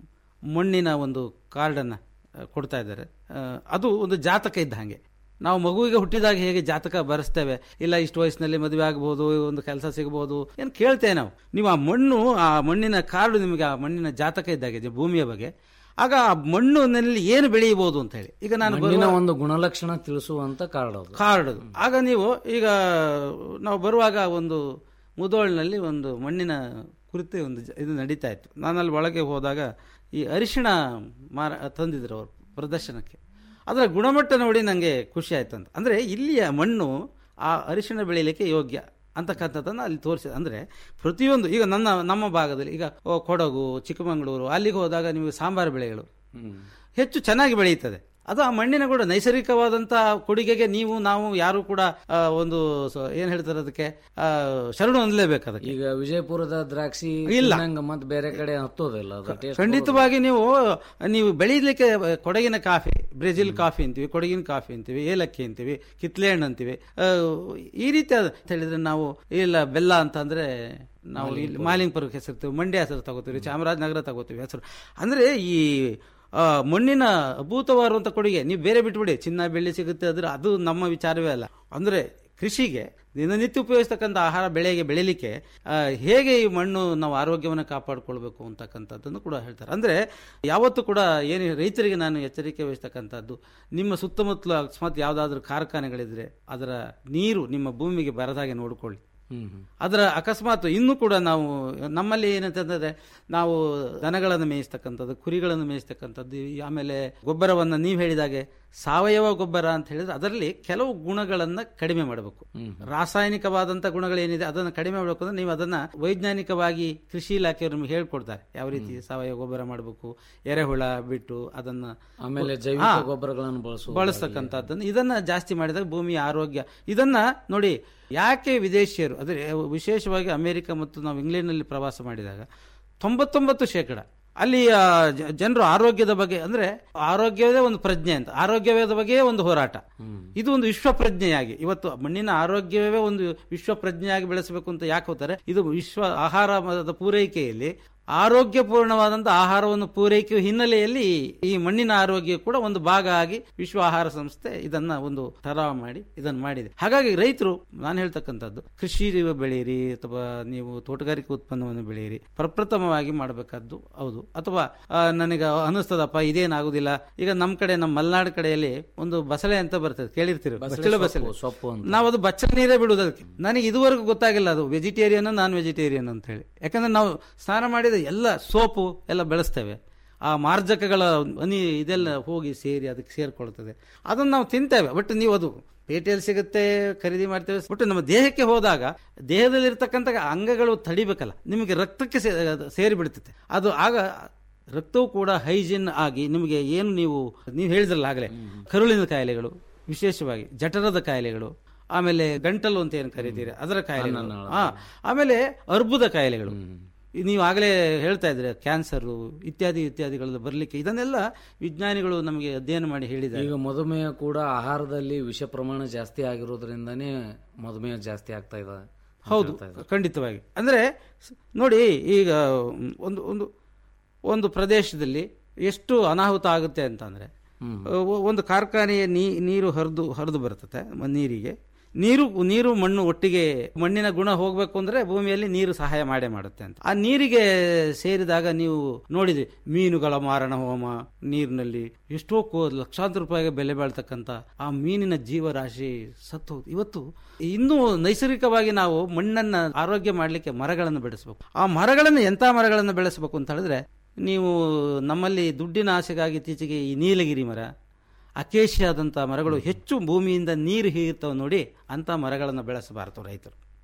ಮಣ್ಣಿನ ಒಂದು ಕಾರ್ಡನ್ನು ಕೊಡ್ತಾ ಇದ್ದಾರೆ ಆ, ಅದು ಒಂದು ಜಾತಕ ಇದ್ದ ಹಾಗೆ ನಾವು ಮಗುವಿಗೆ ಹುಟ್ಟಿದಾಗ ಹೇಗೆ ಜಾತಕ ಬರೆಸ್ತೇವೆ ಇಲ್ಲ ಇಷ್ಟು ವಯಸ್ಸಿನಲ್ಲಿ ಮದುವೆ ಆಗಬಹುದು ಒಂದು ಕೆಲಸ ಸಿಗಬಹುದು ಏನು ಕೇಳ್ತೇವೆ ನಾವು ನೀವು ಆ ಮಣ್ಣು ಆ ಮಣ್ಣಿನ ಕಾರ್ಡು ನಿಮಗೆ ಆ ಮಣ್ಣಿನ ಜಾತಕ ಇದ್ದಾಗೆ ಜ- ಭೂಮಿಯ ಬಗ್ಗೆ ಆಗ ಆ ಮಣ್ಣಿನಲ್ಲಿ ಏನು ಬೆಳೆಯಬಹುದು ಅಂತ ಹೇಳಿ ಈಗ ನಾನು ಬರುವ- ಮಣ್ಣಿನ ಒಂದು ಗುಣಲಕ್ಷಣ ತಿಳಿಸುವಂತ ಕಾರ್ಡ್ ಅದು ಕಾರ್ಡ್ ಅದು. ಆಗ ನೀವು ಈಗ ನಾವು ಬರುವಾಗ ಒಂದು ಮುದೋಳಿನಲ್ಲಿ ಒಂದು ಮಣ್ಣಿನ ಕುರಿತು ಒಂದು ಜ- ಇದು ನಡೀತಾ ಇತ್ತು ನಾನು ಅಲ್ಲಿ ಒಳಗೆ ಹೋದಾಗ ಈ ಅರಿಶಿಣ ಮಾರ ತಂದಿದ್ರು ಅವರು ಪ್ರದರ್ಶನಕ್ಕೆ ಅದರ ಗುಣಮಟ್ಟ ನೋಡಿ ನನಗೆ ಖುಷಿ ಆಯ್ತು ಅಂತ ಅಂದರೆ ಇಲ್ಲಿಯ ಮಣ್ಣು ಆ ಅರಿಶಿಣ ಬೆಳೀಲಿಕ್ಕೆ ಯೋಗ್ಯ ಅಂತಕ್ಕಂಥದ್ದನ್ನು ಅಲ್ಲಿ ತೋರಿಸಿದೆ ಅಂದರೆ ಪ್ರತಿಯೊಂದು ಈಗ ನನ್ನ ನಮ್ಮ ಭಾಗದಲ್ಲಿ ಈಗ ಓ, ಕೊಡಗು ಚಿಕ್ಕಮಗಳೂರು ಅಲ್ಲಿಗೆ ಹೋದಾಗ ನೀವು ಸಾಂಬಾರು ಬೆಳೆಗಳು ಹೆಚ್ಚು ಚೆನ್ನಾಗಿ ಬೆಳೆಯುತ್ತದೆ ಅದು ಆ ಮಣ್ಣಿನ ಕೂಡ ನೈಸರ್ಗಿಕವಾದಂತಹ ಕೊಡುಗೆಗೆ ನೀವು ನಾವು ಯಾರು ಕೂಡ ಆ, ಒಂದು ಸ- ಏನ್ ಹೇಳ್ತಾರೆ ಅದಕ್ಕೆ ಆ, ಶರಣು ಹೊಂದಲೇಬೇಕು ಅದಕ್ಕೆ ಈಗ ವಿಜಯಪುರದ ದ್ರಾಕ್ಷಿ ಇಲ್ಲ. ತಿನ್ನಂಗ ಮತ್ತೆ ಬೇರೆ ಕಡೆ ಹತ್ತೋದಿಲ್ಲ ಅದು ಟೇಸ್ಟ್ ಖಂಡಿತವಾಗಿ ನೀವು ನೀವು ಬೆಳೀಲಿಕ್ಕೆ ಕೊಡಗಿನ ಕಾಫಿ ಬ್ರೆಜಿಲ್ ಕಾಫಿ ಅಂತೀವಿ ಕೊಡಗಿನ ಕಾಫಿ ಅಂತೀವಿ ಏಲಕ್ಕಿ ಅಂತೀವಿ ಕಿತ್ಲೆ ಹಣ್ಣು ಅಂತೀವಿ ಆ, ಈ ರೀತಿ ಅಂತ ಹೇಳಿದ್ರೆ ನಾವು ಇಲ್ಲ ಬೆಲ್ಲ ಅಂತ ಅಂದ್ರೆ ನಾವು ಇಲ್ಲಿ ಮಾಲಿಂಗ್ಪುರಕ್ಕೆ ಹೆಸರ್ತೀವಿ ಮಂಡ್ಯ ಹೆಸರು ತಗೋತೀವಿ ಚಾಮರಾಜನಗರ ತಗೋತೀವಿ ಹೆಸರು ಅಂದ್ರೆ ಈ ಆ, ಮಣ್ಣಿನ ಅಭೂತವಾದಂಥ ಕೊಡುಗೆ ನೀವು ಬೇರೆ ಬಿಟ್ಬಿಡಿ ಚಿನ್ನ ಬೆಳ್ಳಿ ಸಿಗುತ್ತೆ ಅದ್ರ ಅದು ನಮ್ಮ ವಿಚಾರವೇ ಅಲ್ಲ ಅಂದ್ರೆ ಕೃಷಿಗೆ ದಿನನಿತ್ಯ ಉಪಯೋಗಿಸ್ತಕ್ಕಂಥ ಆಹಾರ ಬೆಳೆಗೆ ಬೆಳಿಲಿಕ್ಕೆ ಆ, ಹೇಗೆ ಈ ಮಣ್ಣು ನಾವು ಆರೋಗ್ಯವನ್ನು ಕಾಪಾಡಿಕೊಳ್ಬೇಕು ಅಂತಕ್ಕಂಥದ್ದನ್ನು ಕೂಡ ಹೇಳ್ತಾರೆ ಅಂದರೆ ಯಾವತ್ತೂ ಕೂಡ ಏನು ರೈತರಿಗೆ ನಾನು ಎಚ್ಚರಿಕೆ ವಹಿಸ್ತಕ್ಕಂಥದ್ದು ನಿಮ್ಮ ಸುತ್ತಮುತ್ತಲು ಅಕಸ್ಮಾತ್ ಯಾವುದಾದ್ರೂ ಕಾರ್ಖಾನೆಗಳಿದ್ರೆ ಅದರ ನೀರು ನಿಮ್ಮ ಭೂಮಿಗೆ ಬರದಾಗೆ ನೋಡಿಕೊಳ್ಳಿ ಹ್ಮ್ ಹ್ಮ್ ಅದರ ಅಕಸ್ಮಾತ್ ಇನ್ನೂ ಕೂಡ ನಾವು ನಮ್ಮಲ್ಲಿ ಏನಂತಂದ್ರೆ ನಾವು ದನಗಳನ್ನು ಮೇಯಿಸ್ತಕ್ಕಂಥದ್ದು ಕುರಿಗಳನ್ನು ಮೇಯಿಸ್ತಕ್ಕಂಥದ್ದು ಈ ಆಮೇಲೆ ಗೊಬ್ಬರವನ್ನು ನೀವು ಹೇಳಿದಾಗೆ ಸಾವಯವ ಗೊಬ್ಬರ ಅಂತ ಹೇಳಿದ್ರೆ ಅದರಲ್ಲಿ ಕೆಲವು ಗುಣಗಳನ್ನು ಕಡಿಮೆ ಮಾಡಬೇಕು ರಾಸಾಯನಿಕವಾದಂಥ ಗುಣಗಳೇನಿದೆ ಅದನ್ನು ಕಡಿಮೆ ಮಾಡಬೇಕು ಅಂದ್ರೆ ನೀವು ಅದನ್ನ ವೈಜ್ಞಾನಿಕವಾಗಿ ಕೃಷಿ ಇಲಾಖೆಯವರು ನಿಮಗೆ ಹೇಳ್ಕೊಡ್ತಾರೆ ಯಾವ ರೀತಿ ಸಾವಯವ ಗೊಬ್ಬರ ಮಾಡಬೇಕು ಎರೆಹುಳ ಬಿಟ್ಟು ಅದನ್ನ ಆಮೇಲೆ ಜೈವಿಕ ಗೊಬ್ಬರಗಳನ್ನು ಬಳಸುವ ಬಳಸ್ತಕ್ಕಂಥದ್ದನ್ನು ಇದನ್ನ ಜಾಸ್ತಿ ಮಾಡಿದಾಗ ಭೂಮಿಯ ಆರೋಗ್ಯ ಇದನ್ನ ನೋಡಿ ಯಾಕೆ ವಿದೇಶಿಯರು ಅಂದರೆ ವಿಶೇಷವಾಗಿ ಅಮೆರಿಕ ಮತ್ತು ನಾವು ಇಂಗ್ಲೆಂಡ್ನಲ್ಲಿ ಪ್ರವಾಸ ಮಾಡಿದಾಗ ತೊಂಬತ್ತೊಂಬತ್ತು ಶೇಕಡ ಅಲ್ಲಿ ಜನರು ಆರೋಗ್ಯದ ಬಗ್ಗೆ ಅಂದ್ರೆ ಆರೋಗ್ಯವೇ ಒಂದು ಪ್ರಜ್ಞೆ ಅಂತ ಆರೋಗ್ಯದ ಬಗ್ಗೆ ಒಂದು ಹೋರಾಟ ಇದು ಒಂದು ವಿಶ್ವ ಪ್ರಜ್ಞೆಯಾಗಿ ಇವತ್ತು ಮಣ್ಣಿನ ಆರೋಗ್ಯವೇ ಒಂದು ವಿಶ್ವ ಪ್ರಜ್ಞೆಯಾಗಿ ಬೆಳೆಸಬೇಕು ಅಂತ ಯಾಕೆ ಹೋಗ್ತಾರೆ ಇದು ವಿಶ್ವ ಆಹಾರದ ಪೂರೈಕೆಯಲ್ಲಿ ಆರೋಗ್ಯಪೂರ್ಣವಾದಂಥ ಆಹಾರವನ್ನು ಪೂರೈಕೆಯ ಹಿನ್ನೆಲೆಯಲ್ಲಿ ಈ ಮಣ್ಣಿನ ಆರೋಗ್ಯ ಕೂಡ ಒಂದು ಭಾಗ ಆಗಿ ವಿಶ್ವ ಆಹಾರ ಸಂಸ್ಥೆ ಇದನ್ನ ಒಂದು ಠರಾವ್ ಮಾಡಿ ಇದನ್ನು ಮಾಡಿದೆ ಹಾಗಾಗಿ ರೈತರು ನಾನು ಹೇಳ್ತಕ್ಕಂಥದ್ದು ಕೃಷಿ ಬೆಳೆಯಿರಿ ಅಥವಾ ನೀವು ತೋಟಗಾರಿಕೆ ಉತ್ಪನ್ನವನ್ನು ಬೆಳೆಯಿರಿ ಪ್ರಪ್ರಥಮವಾಗಿ ಮಾಡಬೇಕಾದ್ದು ಹೌದು ಅಥವಾ ಆ, ನನಗೆ ಅನಿಸ್ತದಪ್ಪ ಇದೇನಾಗುದಿಲ್ಲ ಈಗ ನಮ್ಮ ಕಡೆ ನಮ್ಮ ಮಲೆನಾಡು ಕಡೆಯಲ್ಲಿ ಒಂದು ಬಸಳೆ ಅಂತ ಬರ್ತದೆ ಕೇಳಿರ್ತೀರಿ ಬಚ್ಚಳ ಬಸಳೆ ಸೊಪ್ಪು ಅಂತ ನಾವು ಅದು ಬಚ್ಚಲ ನೀರೇ ಬಿಡುವುದು ಅದಕ್ಕೆ ನನಗೆ ಇದುವರೆಗೂ ಗೊತ್ತಾಗಿಲ್ಲ ಅದು ವೆಜಿಟೇರಿಯನ್ ನಾನ್ ವೆಜಿಟೇರಿಯನ್ ಅಂತ ಹೇಳಿ ಯಾಕಂದ್ರೆ ನಾವು ಸ್ನಾನ ಮಾಡಿದ ಎಲ್ಲ ಸೋಪು ಎಲ್ಲ ಬೆಳೆಸ್ತೇವೆ ಆ ಮಾರ್ಜಕಗಳ ಹನಿ ಇದೆಲ್ಲ ಹೋಗಿ ಸೇರಿ ಅದಕ್ಕೆ ಸೇರ್ಕೊಳ್ತದೆ ಅದನ್ನು ನಾವು ತಿಂತೇವೆ ಬಟ್ ನೀವು ಅದು ಪೇಟೆಯಲ್ಲಿ ಸಿಗುತ್ತೆ ಖರೀದಿ ಮಾಡ್ತೇವೆ ಬಟ್ ನಮ್ಮ ದೇಹಕ್ಕೆ ಹೋದಾಗ ದೇಹದಲ್ಲಿರ್ತಕ್ಕಂಥ ಅಂಗಗಳು ತಡಿಬೇಕಲ್ಲ ನಿಮಗೆ ರಕ್ತಕ್ಕೆ ಸೇ- ಅದು ಸೇರಿ ಬಿಡ್ತದೆ ಅದು ಆಗ ರಕ್ತವು ಕೂಡ ಹೈಜಿನ್ ಆಗಿ ನಿಮಗೆ ಏನು ನೀವು ನೀವು ಹೇಳಿದ್ರಲ್ಲ ಆಗಲೇ ಕರುಳಿನ ಕಾಯಿಲೆಗಳು ವಿಶೇಷವಾಗಿ ಜಠರದ ಕಾಯಿಲೆಗಳು ಆಮೇಲೆ ಗಂಟಲು ಅಂತ ಏನು ಕರೀತೀರಿ ಅದರ ಕಾಯಿಲೆಗಳು ಹಾ ಆಮೇಲೆ ಅರ್ಬುದ ಕಾಯಿಲೆಗಳು ನೀವು ಆಗಲೇ ಹೇಳ್ತಾ ಇದ್ರೆ ಕ್ಯಾನ್ಸರ್ ಇತ್ಯಾದಿ ಇತ್ಯಾದಿಗಳು ಬರಲಿಕ್ಕೆ ಇದನ್ನೆಲ್ಲ ವಿಜ್ಞಾನಿಗಳು ನಮಗೆ ಅಧ್ಯಯನ ಮಾಡಿ ಹೇಳಿದ್ದಾರೆ ಈಗ ಮಧುಮೇಹ ಕೂಡ ಆಹಾರದಲ್ಲಿ ವಿಷ ಪ್ರಮಾಣ ಜಾಸ್ತಿ ಆಗಿರೋದ್ರಿಂದಾನೇ ಮಧುಮೇಹ ಜಾಸ್ತಿ ಆಗ್ತಾ ಇದೆ ಅಂತ ಹೌದು ಹೇಳ್ತಾ ಇದ್ದಾರೆ. ಖಂಡಿತವಾಗಿ ಅಂದರೆ ಸ್- ನೋಡಿ ಈಗ ಒಂದು ಒಂದು ಒಂದು ಪ್ರದೇಶದಲ್ಲಿ ಎಷ್ಟು ಅನಾಹುತ ಆಗುತ್ತೆ ಅಂತಂದ್ರೆ ಒ- ಒಂದು ಕಾರ್ಖಾನೆಯ ನೀ ನೀರು ಹರಿದು ಹರಿದು ಬರ್ತದೆ ಮ- ನೀರಿಗೆ ನೀರು ನೀರು ಮಣ್ಣು ಒಟ್ಟಿಗೆ ಮಣ್ಣಿನ ಗುಣ ಹೋಗ್ಬೇಕು ಅಂದ್ರೆ ಭೂಮಿಯಲ್ಲಿ ನೀರು ಸಹಾಯ ಮಾಡೇ ಮಾಡುತ್ತೆ ಅಂತ ಆ ನೀರಿಗೆ ಸೇರಿದಾಗ ನೀವು ನೋಡಿದ್ರಿ ಮೀನುಗಳ ಮಾರಣ ಹೋಮ ನೀರಿನಲ್ಲಿ ಎಷ್ಟೋ ಕೋ ಲಕ್ಷಾಂತರ ರೂಪಾಯಿಗೆ ಬೆಲೆ ಬಾಳ್ತಕ್ಕಂಥ ಆ ಮೀನಿನ ಜೀವರಾಶಿ ಸತ್ತು ಹೋಗ್ತು. ಇವತ್ತು ಇನ್ನೂ ನೈಸರ್ಗಿಕವಾಗಿ ನಾವು ಮಣ್ಣನ್ನ ಆರೋಗ್ಯ ಮಾಡಲಿಕ್ಕೆ ಮರಗಳನ್ನು ಬೆಳೆಸಬೇಕು ಆ ಮರಗಳನ್ನು ಎಂಥ ಮರಗಳನ್ನು ಬೆಳೆಸಬೇಕು ಅಂತ ಹೇಳಿದ್ರೆ ನೀವು ನಮ್ಮಲ್ಲಿ ದುಡ್ಡಿನ ಆಸೆಗಾಗಿ ಇತ್ತೀಚೆಗೆ ಈ ನೀಲಗಿರಿ ಮರ ಅಕೇಶಿಯಾದಂಥ ಮರಗಳು ಹೆಚ್ಚು ಭೂಮಿಯಿಂದ ನೀರು ಹೀರ್ತವೆ ನೋಡಿ ಅಂಥ ಮರಗಳನ್ನು ಬೆಳೆಸಬಾರದು ರೈತರು